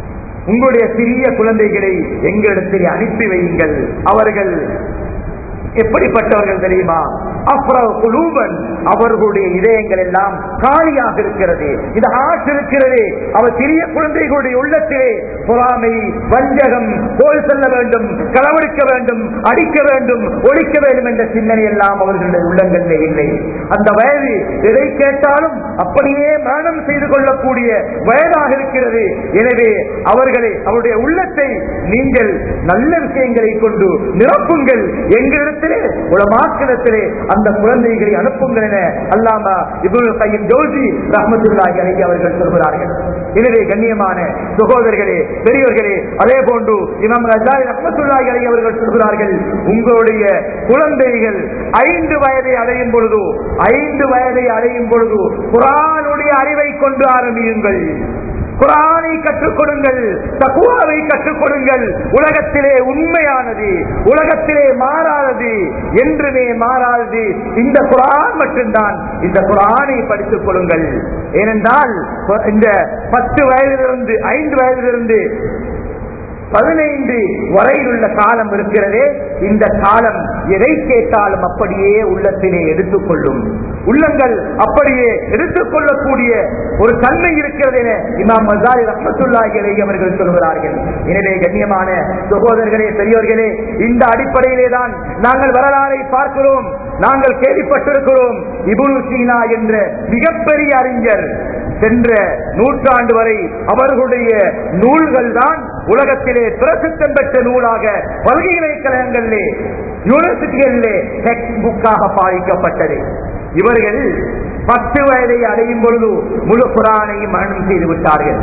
உங்களுடைய சிறிய குழந்தைகளை எங்களிடத்தில் அனுப்பி வையுங்கள் அவர்கள் எப்படிப்பட்டவர்கள் தெரியுமா அப்புறம் குலூபன் அவர்களுடைய இதயங்கள் எல்லாம் காலியாக இருக்கிறது இந்த ஆற்று இருக்கிறது அவர் சிறிய குழந்தைகளுடைய உள்ளத்திலே பொறாமை வஞ்சகம் கோல் செல்ல வேண்டும் களவெடுக்க வேண்டும் அடிக்க வேண்டும் ஒழிக்க வேண்டும் என்ற சிந்தனை எல்லாம் அவர்களுடைய உள்ளங்களிலே இல்லை அந்த வயது எதை கேட்டாலும் அப்படியே மரணம் செய்து கொள்ளக்கூடிய வயதாக இருக்கிறது எனவே அவர்களை அவருடைய உள்ளத்தை நீங்கள் நல்ல விஷயங்களை கொண்டு நிரப்புங்கள் எங்களிடத்திலே உலமாக்கிடத்திலே அந்த குழந்தைகளை அனுப்புங்கள் என அல்லாமா இபுல் கையின் ஜோசி ரஹமத்துல்லாஹி அலைஹி அவர்கள் சொல்கிறார்கள் எனவே கண்ணியமான சகோதரர்களே பெரியவர்களே அதே போன்று இமாம் ரஜாலி ரஹமத்துல்லாஹி அலைஹி அவர்கள் சொல்கிறார்கள் உங்களுடைய குழந்தைகள் ஐந்து வயதை அடையும் பொழுது ஐந்து வயதை அடையும் பொழுது குரானுடைய அறிவை கொண்டு ஆரம்பியுங்கள் குரானை கற்றுக் கொடுங்கள் தக்குவாவை கற்றுக் கொடுங்கள் உலகத்திலே உண்மையானது உலகத்திலே மாறாதது என்றுமே மாறாதது இந்த குரான் மட்டும்தான் இந்த குரானை படித்துக் கொள்ளுங்கள் ஏனென்றால் இந்த பத்து வயதிலிருந்து ஐந்து வயதிலிருந்து பதினைந்து வரையிலுள்ள காலம் இருக்கிறதே இந்த காலம் எதை கேட்டாலும் அப்படியே உள்ளத்திலே எடுத்துக்கொள்ளும் உள்ளங்கள் அப்படியே எடுத்துக்கொள்ளக்கூடிய ஒரு தன்மை இருக்கிறது என இமாம் மசாரி ரஹமத்துல்லாஹி அலைஹி அவர்கள் சொல்கிறார்கள் எனவே கண்ணியமான சகோதரர்களே பெரியோர்களே இந்த அடிப்படையிலே தான் நாங்கள் வரலாறை பார்க்கிறோம் நாங்கள் கேள்விப்பட்டிருக்கிறோம் இபுனு சீனா என்ற மிகப்பெரிய அறிஞர் சென்ற நூற்றாண்டு வரை அவர்களுடைய நூல்கள் தான் உலகத்திலே பிரசித்தம் பெற்ற நூலாக பல்கலைக்கழகங்களிலே யூனிவர்சிட்டிகளிலே டெக்ஸ்ட் புக்காக பாதிக்கப்பட்டது இவர்கள் பத்து வயதை அடையும் பொழுது முழு குரானையும் மரணம் செய்து விட்டார்கள்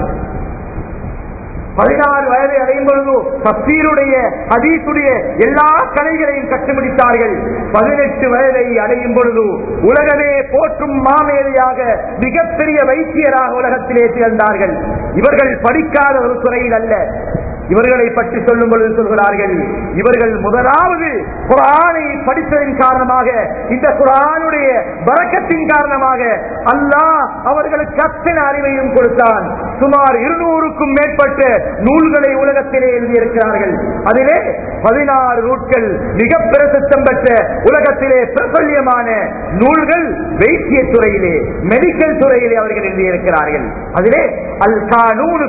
பதினாறு வயதை அடையும் பொழுது தப்சீருடைய ஹதீசுடைய எல்லா கலைகளையும் கட்டுப்பிடித்தார்கள் பதினெட்டு வயதை அடையும் பொழுது உலகமே போற்றும் மாமேதையாக மிகப்பெரிய வைத்தியராக உலகத்திலே திகழ்ந்தார்கள் இவர்கள் படிக்காத ஒரு துறையில் அல்ல இவர்களை பற்றி சொல்லும் பொழுது சொல்கிறார்கள் இவர்கள் முதலாவது குரானை படித்ததன் காரணமாக இந்த குரானுடைய பறக்கத்தின் காரணமாக அல்லாஹ் அவர்களுக்கு அத்தனை அறிவையும் கொடுத்தான் சுமார் இருநூறுக்கும் மேற்பட்ட நூல்களை உலகத்திலே எழுதியிருக்கிறார்கள் அதிலே பதினாறு நூட்கள் மிக பிரசித்தம் பெற்ற உலகத்திலே பிரபல்யமான நூல்கள் வைத்திய துறையிலே மெடிக்கல் துறையிலே அவர்கள் எழுதியிருக்கிறார்கள் அதிலே அல் கானூனு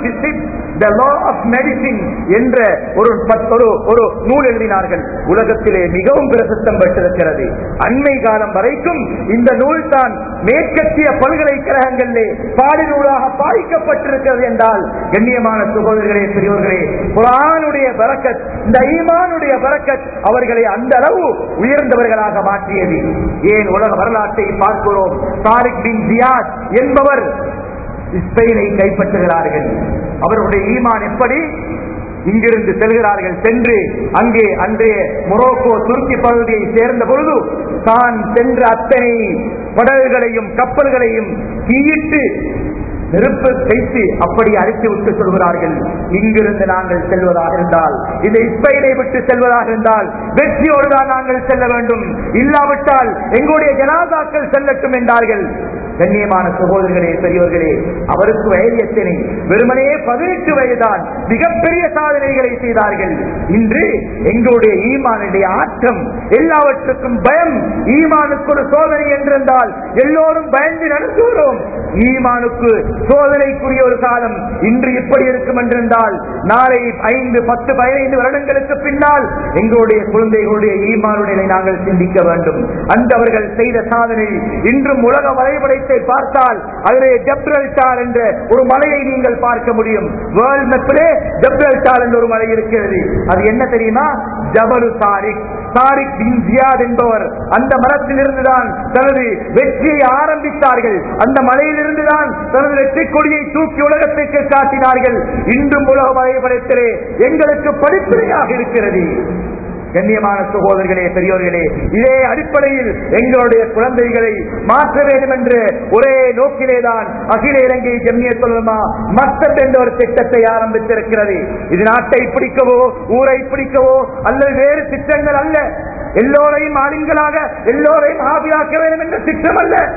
த லா ஆஃப் மெடிசின் என்ற ஒரு ஒரு ஒரு நூல் எழுதினார்கள் உலகத்திலே மிகவும் பிரசித்தம் பெற்றிருக்கிறது அண்மை காலம் வரைக்கும் இந்த நூல் தான் மேற்கத்திய பல்கலைக்கழகங்களிலே பாடி நூலாக பாதிக்கப்பட்டிருக்கிறது என்றால் கண்ணியமான சகோதரர்களே பெரியவர்களே குரானுடைய பரக்கத் இந்த ஈமானுடைய பரக்கத் அவர்களை அந்த அளவு உயர்ந்தவர்களாக மாற்றியது ஏன் உலக வரலாற்றை பார்க்கிறோம் தாரிக் பின் ஜியாத் என்பவர் ஸ்பெயினை கைப்பற்றுகிறார்கள் அவருடைய ஈமான் எப்படி இங்கிருந்து செல்கிறார்கள் சென்று அங்கே அன்றைய மொரோக்கோ துருக்கி பகுதியை சேர்ந்த பொழுது தான் சென்ற அத்தனை படகுகளையும் கப்பல்களையும் தீயிட்டு நெருப்பு வைத்து அப்படி அழித்து விட்டு சொல்கிறார்கள் இங்கிருந்து நாங்கள் செல்வதாக இருந்தால் இந்த இஸ்பெயினை விட்டு செல்வதாக இருந்தால் வெற்றியோடு தான் நாங்கள் செல்ல வேண்டும் இல்லாவிட்டால் எங்களுடைய ஜனாதாக்கள் செல்லட்டும் என்றார்கள் கண்ணியமான சகோதரர்களே பெரியவர்களே அவருக்கு வயது எத்தனை வெறுமனே பதினெட்டு வயதுதான் மிகப்பெரிய சாதனைகளை செய்தார்கள் இன்று எங்களுடைய ஈமானுடைய ஆற்றம் எல்லாவற்றுக்கும் பயம் ஈமானுக்கு ஒரு சோதனை என்றிருந்தால் எல்லோரும் பயந்து நடத்துகிறோம் ஈமானுக்கு சோதனைக்குரிய ஒரு காலம் இன்று இப்படி இருக்கும் என்றிருந்தால் நாளை ஐந்து பத்து பதினைந்து வருடங்களுக்கு பின்னால் எங்களுடைய குழந்தைகளுடைய ஈமானுடைய நாங்கள் சிந்திக்க வேண்டும் அந்த அவர்கள் செய்த சாதனை இன்றும் உலக வரைபடத்தை பார்த்தால் அதிலே ஜப்ரல்டார் என்ற ஒரு மலையை நீங்கள் பார்க்க முடியும் வேர்ல்ட் மேப்பிலே ஜப்ரல்டார் என்ற ஒரு மலை இருக்கிறது அது என்ன தெரியுமா ஜபலு தாரிக் தாரிக் பின் ஜியாத் என்பவர் அந்த மரத்திலிருந்துதான் தனது வெற்றியை ஆரம்பித்தார்கள் அந்த மலையிலிருந்துதான் தனது வெற்றி கொடியை தூக்கி உலகத்திற்கு காட்டினார்கள் இன்றும் உலக வரைபடத்திலே எங்களுக்கு படிப்பினையாக இருக்கிறது கண்ணியமான சகோதரர்களே பெரியோர்களே இதே அடிப்படையில் எங்களுடைய குழந்தைகளை மாற்ற வேண்டும் என்று ஒரே நோக்கிலேதான் அகில இலங்கை ஜெம்மிய சொல்லுமா மஸ்தத் என்ற ஒரு திட்டத்தை ஆரம்பித்திருக்கிறது இது நாட்டை பிடிக்கவோ ஊரை பிடிக்கவோ அல்லது வேறு திட்டங்கள் அல்ல எல்லோரையும் ஆளுங்களாக எல்லோரையும் ஆவியாக்க வேண்டும் என்ற திட்டம் அல்ல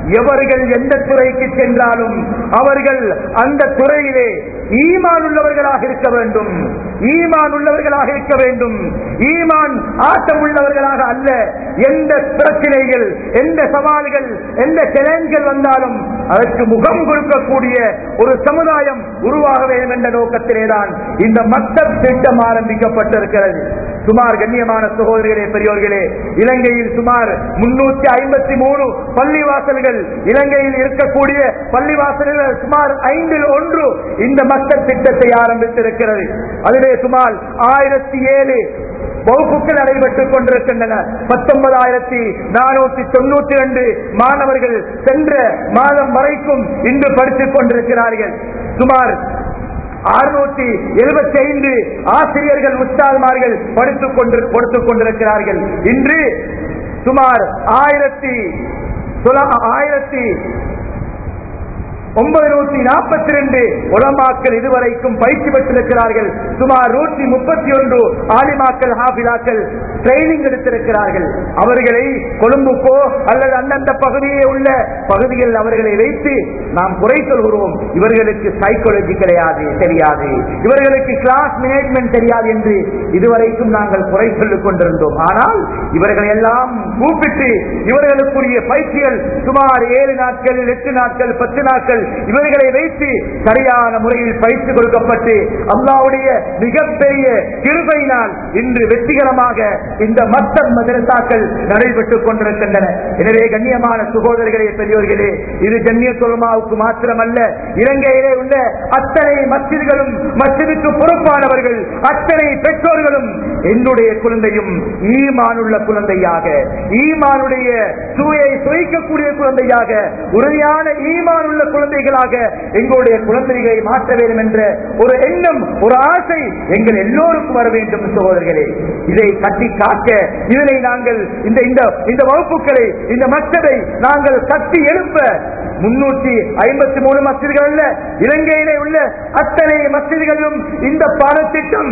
எவர்கள் எந்த துறைக்கு சென்றாலும் அவர்கள் அந்த துறையிலே ஈமான் உள்ளவர்களாக இருக்க வேண்டும் ஈமான் உள்ளவர்களாக இருக்க வேண்டும் ஈமான் ஆட்டம் உள்ளவர்களாக அல்ல எந்த பிரச்சனைகள் எந்த சவால்கள் எந்த சேலஞ்சுகள் வந்தாலும் அதற்கு முகம் கொடுக்கக்கூடிய ஒரு சமுதாயம் உருவாக வேண்டும் என்ற நோக்கத்திலேதான் இந்த மக்தப் திட்டம் ஆரம்பிக்கப்பட்டிருக்கிறது சுமார் கண்ணியமான சகோதரிகளே பெரியோர்களே இலங்கையில் சுமார் முன்னூத்தி ஐம்பத்தி மூணு பள்ளிவாசல்கள் இலங்கையில் இருக்கக்கூடிய பள்ளிவாசல்கள் சுமார் ஐந்தில் ஒன்று இந்த மக்கள் திட்டத்தை ஆரம்பித்திருக்கிறது அதிலே சுமார் ஆயிரத்தி ஏழு வகுப்புகள் நடைபெற்றுக் கொண்டிருக்கின்றன பத்தொன்பதாயிரத்தி நானூத்தி தொண்ணூத்தி ரெண்டு மாணவர்கள் சென்ற மாதம் வரைக்கும் இன்று படித்துக் கொண்டிருக்கிறார்கள் சுமார் அறுநூத்தி எழுபத்தி ஐந்து ஆசிரியர்கள் உஸ்தாதுமார்கள் படித்துக் கொண்டு கொடுத்துக் கொண்டிருக்கிறார்கள் இன்று சுமார் ஆயிரத்தி தொள்ள- ஆயிரத்தி ஒன்பது நூத்தி நாற்பத்தி ரெண்டு உலமாக்கள் இதுவரைக்கும் பயிற்சி பெற்றிருக்கிறார்கள் சுமார் நூற்றி முப்பத்தி ஒன்று ஆலிமாக்கள் ஹாபிலாக்கள் ட்ரைனிங் எடுத்திருக்கிறார்கள் அவர்களை கொழும்புக்கோ அல்லது அந்தந்த பகுதியே உள்ள பகுதிகளில் அவர்களை வைத்து நாம் குறை சொல்கிறோம் இவர்களுக்கு சைக்காலஜி கிடையாது தெரியாது இவர்களுக்கு கிளாஸ் மேனேஜ்மெண்ட் தெரியாது என்று இதுவரைக்கும் நாங்கள் குறை சொல்லிக் கொண்டிருந்தோம் ஆனால் இவர்கள் எல்லாம் கூப்பிட்டு இவர்களுக்குரிய பயிற்சிகள் சுமார் ஏழு நாட்கள் எட்டு நாட்கள் பத்து நாட்கள் இவர்களை வைத்து சரியான முறையில் பயிற்சி கொடுக்கப்பட்டு அல்லாவுடைய மிகப்பெரிய கிருபையினால் இன்று வெற்றிகரமாக இந்த மத்த மதரசாக்கள் நடைபெற்றுக் கொண்டிருக்கின்றன எனவே கண்ணியமான சகோதரர்களே பெரியோர்களே இது ஜன்னிய சொல்மாவுக்கு மாத்திரமல்ல இலங்கையிலே உள்ள அத்தனை மஸ்ஜிதுகளும் மஸ்ஜிதுக்கு பொறுப்பானவர்கள் அத்தனை பெற்றோர்களும் என்னுடைய குழந்தையும் ஈமானுள்ள குழந்தையாக ஈமானுடைய சுவையை சுவைக்கக்கூடிய குழந்தையாக உறுதியான ஈமான் உள்ள குழந்தைகளாக எங்களுடைய குழந்தைகளை மாற்ற வேண்டும் என்ற ஒரு எண்ணம் ஒரு ஆசை எங்கள் எல்லோருக்கும் வர வேண்டும் சகோதரர்களே இதை கட்டி காக்க இதனை நாங்கள் இந்த இந்த இந்த வகுப்புகளை இந்த மக்களை நாங்கள் கட்டி எழுப்ப முன்னூற்றி ஐம்பத்தி மூணு மசிதிகள் அல்ல இலங்கையிலே உள்ள அத்தனை மசிதிகளிலும் இந்த பாடத்திட்டம்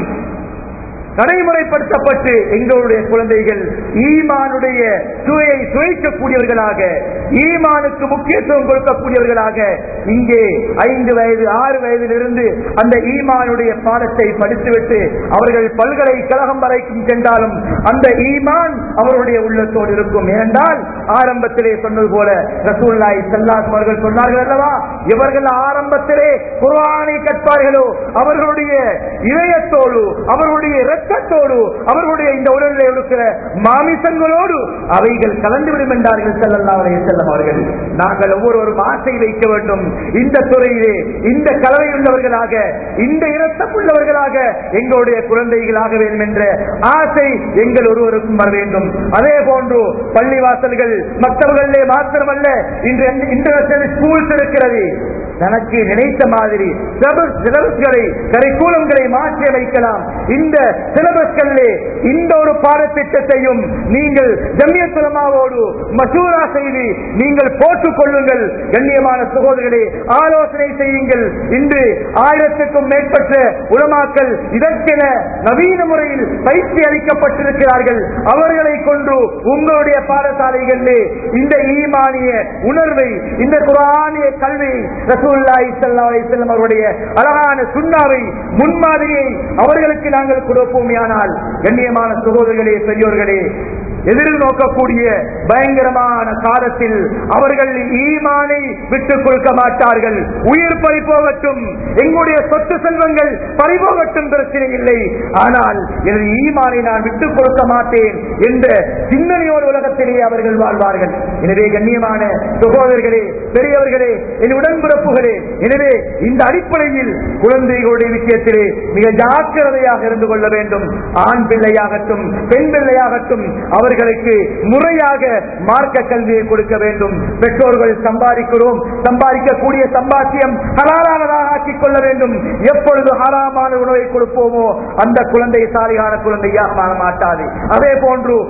நடைமுறைப்படுத்தப்பட்டு எங்களுடைய குழந்தைகள் ஈமானுடைய சுவையை சுவைக்கக்கூடியவர்களாக ஈமானுக்கு முக்கியத்துவம் கொடுக்கக்கூடியவர்களாக இங்கே ஐந்து வயது ஆறு வயதிலிருந்து அந்த ஈமானுடைய பாடத்தை படித்துவிட்டு அவர்கள் பல்கலைக்கழகம் வரைக்கும் சென்றாலும் அந்த ஈமான் அவருடைய உள்ளத்தோடு இருக்கும் ஏனென்றால் ஆரம்பத்திலே சொன்னது போல ரசூல்லாய் செல்லாஸ் அவர்கள் சொன்னார்கள் அல்லவா இவர்கள் ஆரம்பத்திலே குர்ஆனை கற்பார்களோ அவர்களுடைய இதயத்தோடு அவர்களுடைய இரத்தத்தோடு அவர்களுடைய இந்த உடலில் இருக்கிற மாமிசங்களோடு அவைகள் கலந்துவிடும் என்றார்கள் செல்லல்லா செல்லம் அவர்கள் நாங்கள் ஒவ்வொருவரும் ஆசை வைக்க வேண்டும் இந்த துறையிலே இந்த கலவை உள்ளவர்களாக இந்த இரத்தம் உள்ளவர்களாக எங்களுடைய குழந்தைகளாக வேண்டும் என்ற ஆசை எங்கள் ஒருவருக்கும் வர வேண்டும் அதே போன்று பள்ளிவாசல்கள் மற்றவர்களே மாத்திரமல்ல இன்று இன்டர்நேஷனல் ஸ்கூல்ஸ் இருக்கிறது தனக்கு நினைத்த மாதிரி சிலபஸ்களை கரிக்கூலங்களை மாற்றி அமைக்கலாம் இந்த சிலபஸ்களிலே இந்த ஒரு பாடத்திட்டத்தையும் நீங்கள் ஜம்மியத்துலமாவோடு மசூரா செய்து நீங்கள் போட்டுக் கொள்ளுங்கள் கண்ணியமான சகோதரர்களே ஆலோசனை செய்யுங்கள் இன்று ஆயிரத்துக்கும் மேற்பட்ட உலமாக்கள் இதற்கென நவீன முறையில் பயிற்சி அளிக்கப்பட்டிருக்கிறார்கள் அவர்களை கொண்டு உங்களுடைய பாடசாலைகளிலே இந்த ஈமானிய உணர்வை இந்த குரானிய கல்வி ரசூல்லாய் செல்லம் அவருடைய அழகான சுண்ணாவை முன்மாதிரியை அவர்களுக்கு நாங்கள் கொடுப்போமையானால் கண்ணியமான சகோதரர்களே பெரியோர்களே எதிர்நோக்கக்கூடிய பயங்கரமான காலத்தில் அவர்கள் ஈமானை விட்டுக் கொடுக்க மாட்டார்கள் உயிர் பறிபோகட்டும் எங்களுடைய சொத்து செல்வங்கள் பறிபோகட்டும் பிரச்சனை இல்லை ஆனால் எனது ஈமானை நான் விட்டுக் கொடுக்க மாட்டேன் என்ற சிந்தனையோடு உலகத்திலேயே அவர்கள் வாழ்வார்கள் எனவே கண்ணியமான சகோதரர்களே பெரியவர்களே என் உடன்பிறப்புகளே எனவே இந்த அடிப்படையில் குழந்தைகளுடைய விஷயத்திலே மிக ஜாக்கிரதையாக இருந்து கொள்ள வேண்டும் ஆண் பிள்ளையாகட்டும் பெண் பிள்ளையாகட்டும் அவர்களுக்கு முறையாக மார்க்க கல்வியை கொடுக்க வேண்டும் பெற்றோர்கள் சம்பாதிக்கிறோம் சம்பாதிக்கக்கூடிய சம்பாத்தியம் ஹலாலானதாக ஆக்கிக் கொள்ள வேண்டும் எப்பொழுது ஹராமான உணவை கொடுப்போமோ அந்த குழந்தை சாலியான குழந்தையாக மாற மாட்டாது அதே போன்று நாம்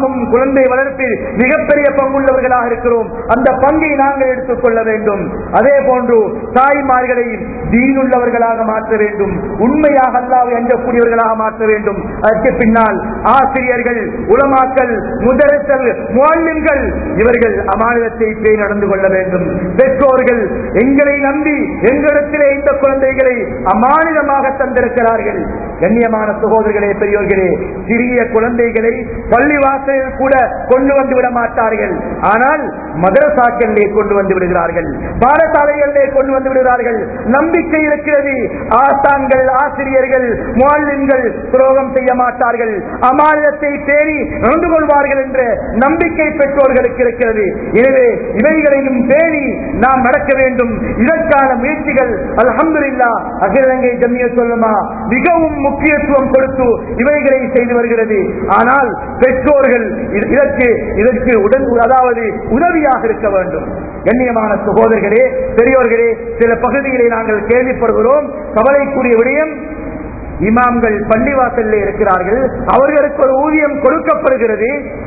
நாமும் குழந்தை வளர்ப்பில் மிகப்பெரிய பங்குள்ளவர்களாக இருக்கிறோம் அந்த பங்கை நாங்கள் எடுத்துக்கொள்ள வேண்டும் அதே போன்று தாய்மார்களையும் தீனுள்ளவர்களாக மாற்ற வேண்டும் உண்மையாக அல்லாவை அஞ்சக்கூடியவர்களாக மாற்ற வேண்டும் அதற்கு பின்னால் ஆசிரியர்கள் உலமாக்கல் முதலத்தல் முவாலிம்கள் இவர்கள் அமானிதத்தை பேணி நடந்து கொள்ள வேண்டும் பெற்றோர்கள் எங்களை நம்பி எங்களிடத்திலே இந்த குழந்தைகளை அமானிதமாக தந்திருக்கிறார்கள் கண்ணியமான சகோதரர்களே பெரியோர்களே சிறிய குழந்தைகளை பள்ளிவாசலில் கூட கொண்டு வந்து விட மாட்டார்கள் ஆனால் மதரசாக்களிலே கொண்டு வந்து விடுகிறார்கள் பாடசாலைகளிலே கொண்டு வந்து விடுகிறார்கள் நம்பிக்கை இருக்கிறது ஆசான்கள் ஆசிரியர்கள் முவாலிம்கள் துரோகம் செய்ய மாட்டார்கள் அமானிதத்தை பேணி நடந்து கொள்வார்கள் என்ற நம்பிக்கை பெற்றோர்களுக்கு இருக்கிறது எனவே இவைகளையும் பேணி நாம் நடக்க வேண்டும் இதற்கான முயற்சிகள் அல்ஹம்துலில்லா அகில இலங்கை ஜம்மிய சொல்லுமா மிகவும் முக்கியத்துவம் கொடுத்து இவைகளை செய்து வருகிறது ஆனால் பெற்றோர்கள் இது- இதற்கு இதற்கு உடன் அதாவது உதவியாக இருக்க வேண்டும் கண்ணியமான சகோதரர்களே பெரியோர்களே சில பகுதிகளை நாங்கள் கேள்விப்படுகிறோம் கவலைக்குரிய விடயம் இமாம்கள் பள்ளிவாசலில் இருக்கிறார்கள் அவர்களுக்கு ஒரு ஊதியம் கொடுக்கப்படுகிறது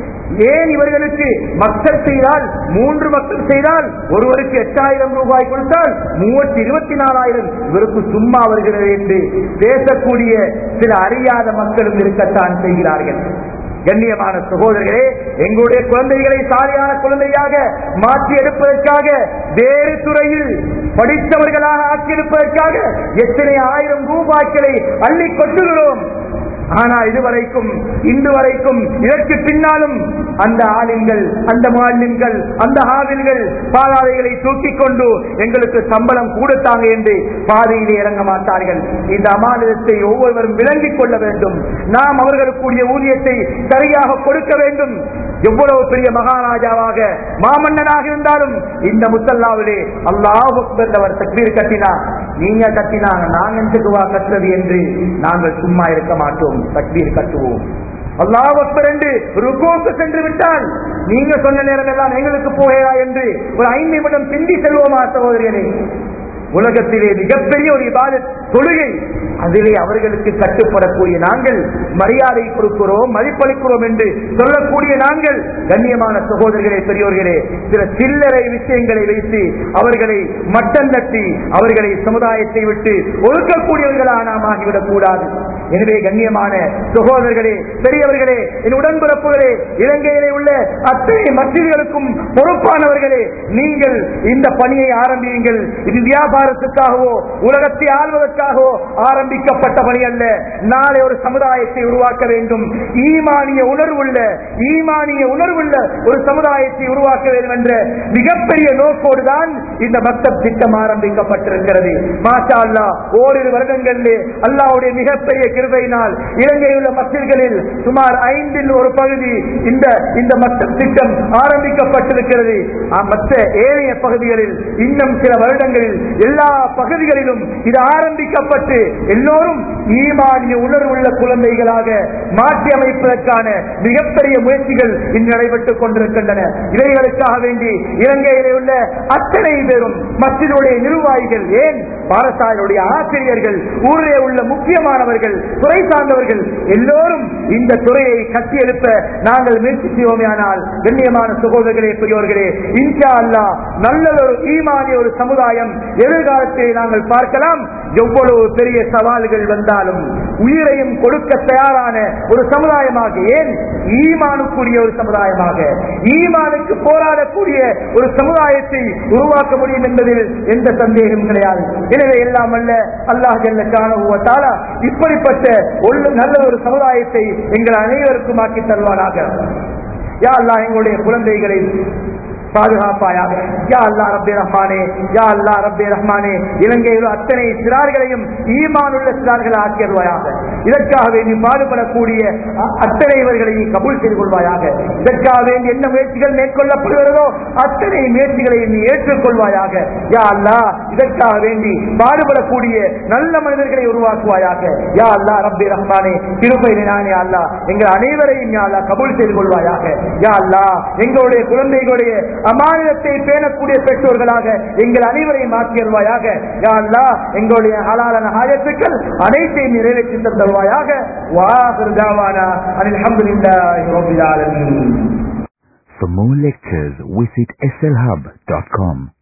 ஏன் இவர்களுக்கு மக்கள் செய்தால் மூன்று மக்கள் செய்தால் ஒருவருக்கு எட்டாயிரம் ரூபாய் கொடுத்தால் மூவத்தி இருபத்தி நாலாயிரம் இவருக்கு சும்மா வருகிறது என்று பேசக்கூடிய சில அறியாத மக்களும் இருக்கத்தான் செய்கிறார்கள் கண்ணியமான சகோதரர்களே எங்களுடைய குழந்தைகளை சாலையான குழந்தையாக மாற்றி எடுப்பதற்காக வேறு துறையில் படித்தவர்களாக ஆக்கியிருப்பதற்காக எத்தனை ஆயிரம் ரூபாய்களை அள்ளி கொட்டுகிறோம் ஆனா இதுவரைக்கும் இன்று வரைக்கும் இதற்கு பின்னாலும் அந்த ஆலிம்கள் அந்த மாலிம்கள் அந்த ஆவில்கள் பாதாதைகளை தூக்கிக் கொண்டு எங்களுக்கு சம்பளம் கூடத்தாங்க என்று பாதையிலே இறங்க மாட்டார்கள் இந்த அமானிதத்தை ஒவ்வொருவரும் விளங்கிக் கொள்ள வேண்டும் நாம் அவர்களுக்குரிய ஊதியத்தை சரியாக கொடுக்க வேண்டும் எவ்வளவு பெரிய மகாராஜாவாக மாமன்னனாக இருந்தாலும் இந்த முசல்லாவிலே அல்லாஹ் அவர் தக்பீர் கட்டினா நீங்க கட்டினாங்க நாங்க எந்தக்குவா கட்டுறது என்று நாங்கள் சும்மா இருக்க மாட்டோம் தக்பீர் கட்டுவோம் அல்லாஹ் அக்பர் என்று ருகோக்கு சென்று விட்டால் நீங்க சொன்ன நேரம் எல்லாம் எங்களுக்கு போகையா என்று ஒரு ஐந்து நிமிடம் பிந்தி செல்வோமா சகோதரியனே உலகத்திலே மிகப்பெரிய ஒரு இபாதத் தொழுகை அதிலே அவர்களுக்கு கட்டுப்படக்கூடிய நாங்கள் மரியாதை கொடுக்கிறோம் மதிப்பளிக்கிறோம் என்று சொல்லக்கூடிய நாங்கள் கண்ணியமான சகோதரர்களே பெரியோர்களே சில சில்லறை விஷயங்களை வைத்து அவர்களை மட்டம் தட்டி அவர்களை சமுதாயத்தை விட்டு ஒழுக்கக்கூடியவர்களா நாம் ஆகிவிடக் கூடாது எனவே கண்ணியமான சகோதரர்களே பெரியவர்களே என் உடன்பிறப்புகளே இலங்கையிலே உள்ள அத்தனை மசிதிகளுக்கும் பொறுப்பானவர்களே நீங்கள் இந்த பணியை ஆரம்பியுங்கள் இது வியாபாரத்துக்காகவோ உலகத்தை ஆள்வதற்காகவோ ஆரம்பிக்கப்பட்ட பணி அல்ல நாளை ஒரு சமுதாயத்தை உருவாக்க வேண்டும் ஈமானிய உணர்வுள்ள ஈமானிய உணர்வுள்ள ஒரு சமுதாயத்தை உருவாக்க வேண்டும் என்ற மிகப்பெரிய நோக்கோடுதான் இந்த மக்தப் திட்டம் ஆரம்பிக்கப்பட்டிருக்கிறது மாஷா அல்லா ஓரிரு வருடங்களிலே அல்லாவுடைய மிகப்பெரிய கிருபையினால் இலங்கையில் உள்ள மசில்களில் சுமார் ஐந்தில் ஒரு பகுதி இந்த இந்த மக்தப் திட்டம் ஆரம்பிக்கப்பட்டிருக்கிறது ஆ, மற்ற ஏனைய பகுதிகளில் இன்னும் சில வருடங்களில் எல்லா பகுதிகளிலும் இது ஆரம்பிக்கப்பட்டு எல்லோரும் ஈமானிய உணர்வுள்ள குழந்தைகளாக மாற்றி அமைப்பதற்கான மிகப்பெரிய முயற்சிகள் இன்று நடைபெற்றுக் கொண்டிருக்கின்றன இவைகளுக்காக வேண்டி இலங்கையிலே உள்ள அத்தனை பேரும் மத்தினுடைய நிர்வாகிகள் ஏன் பாரசாலையுடைய ஆசிரியர்கள் ஊரிலே உள்ள முக்கியமானவர்கள் துறை சார்ந்தவர்கள் எல்லோரும் இந்த துறையை கட்டியெழுப்ப நாங்கள் முயற்சி செய்வோமேயானால் கண்ணியமான சகோதரர்களே பெரியோர்களே இன்ஷா அல்லாஹ் நல்லதொரு ஈமானிய ஒரு சமுதாயம் எதிர்காலத்தை நாங்கள் பார்க்கலாம் எவ்வளவு பெரிய சவால்கள் வந்தாலும் உயிரையும் கொடுக்க தயாரான ஒரு சமுதாயமாக ஏன் ஈமானுக்குரிய ஒரு சமுதாயமாக ஈமானுக்கு போராடக்கூடிய ஒரு சமுதாயத்தை உருவாக்க முடியும் என்பதில் எந்த சந்தேகம் கிடையாது எனவே எல்லாம் அல்ல அல்லாஹ் ஜல்ல காண இப்படிப்பட்ட ஒரு நல்ல ஒரு சமுதாயத்தை எங்கள் அனைவருக்கும் ஆக்கி தருவானாக யா அல்லாஹ் எங்களுடைய குழந்தைகளை பாதுகாப்பாயாக யா அல்லா ரப்பே ரஹ்மானே யா அல்லா ரப்பே ரஹ்மானே இலங்கையில் அத்தனை சிறார்களையும் ஈமானுள்ள சிறார்களை ஆக்கியருவாயாக இதற்காக வேண்டி பாடுபடக்கூடிய அ- அத்தனைவர்களையும் கபூல் செய்து கொள்வாயாக இதற்காக வேண்டி என்ன முயற்சிகள் மேற்கொள்ளப்படுகிறதோ அத்தனை முயற்சிகளையும் நீ ஏற்றுக்கொள்வாயாக யா அல்லா இதற்காக வேண்டி பாடுபடக்கூடிய நல்ல மனிதர்களை உருவாக்குவாயாக யா அல்லா ரப்பே ரஹ்மானே திருப்பை நானே அல்லா எங்கள் அனைவரையும் யா அல்லா கபூல் செய்து கொள்வாயாக யா அல்லா எங்களுடைய குழந்தைகளுடைய அமானிதத்தை பேணக்கூடிய பெற்றோர்களாக எங்கள் அனைவரையும் ஆக்கியல்வாயாக யா அல்லாஹ் எங்களுடைய ஹலாலான ஹாயத்துக்கள் அனைத்தையும் நிறைவேற்றி தருவாயாக வாஹிர் தாவானா அல்ஹம்துலில்லாஹி ரப்பில் ஆலமீன் For more lectures, visit slhub.com.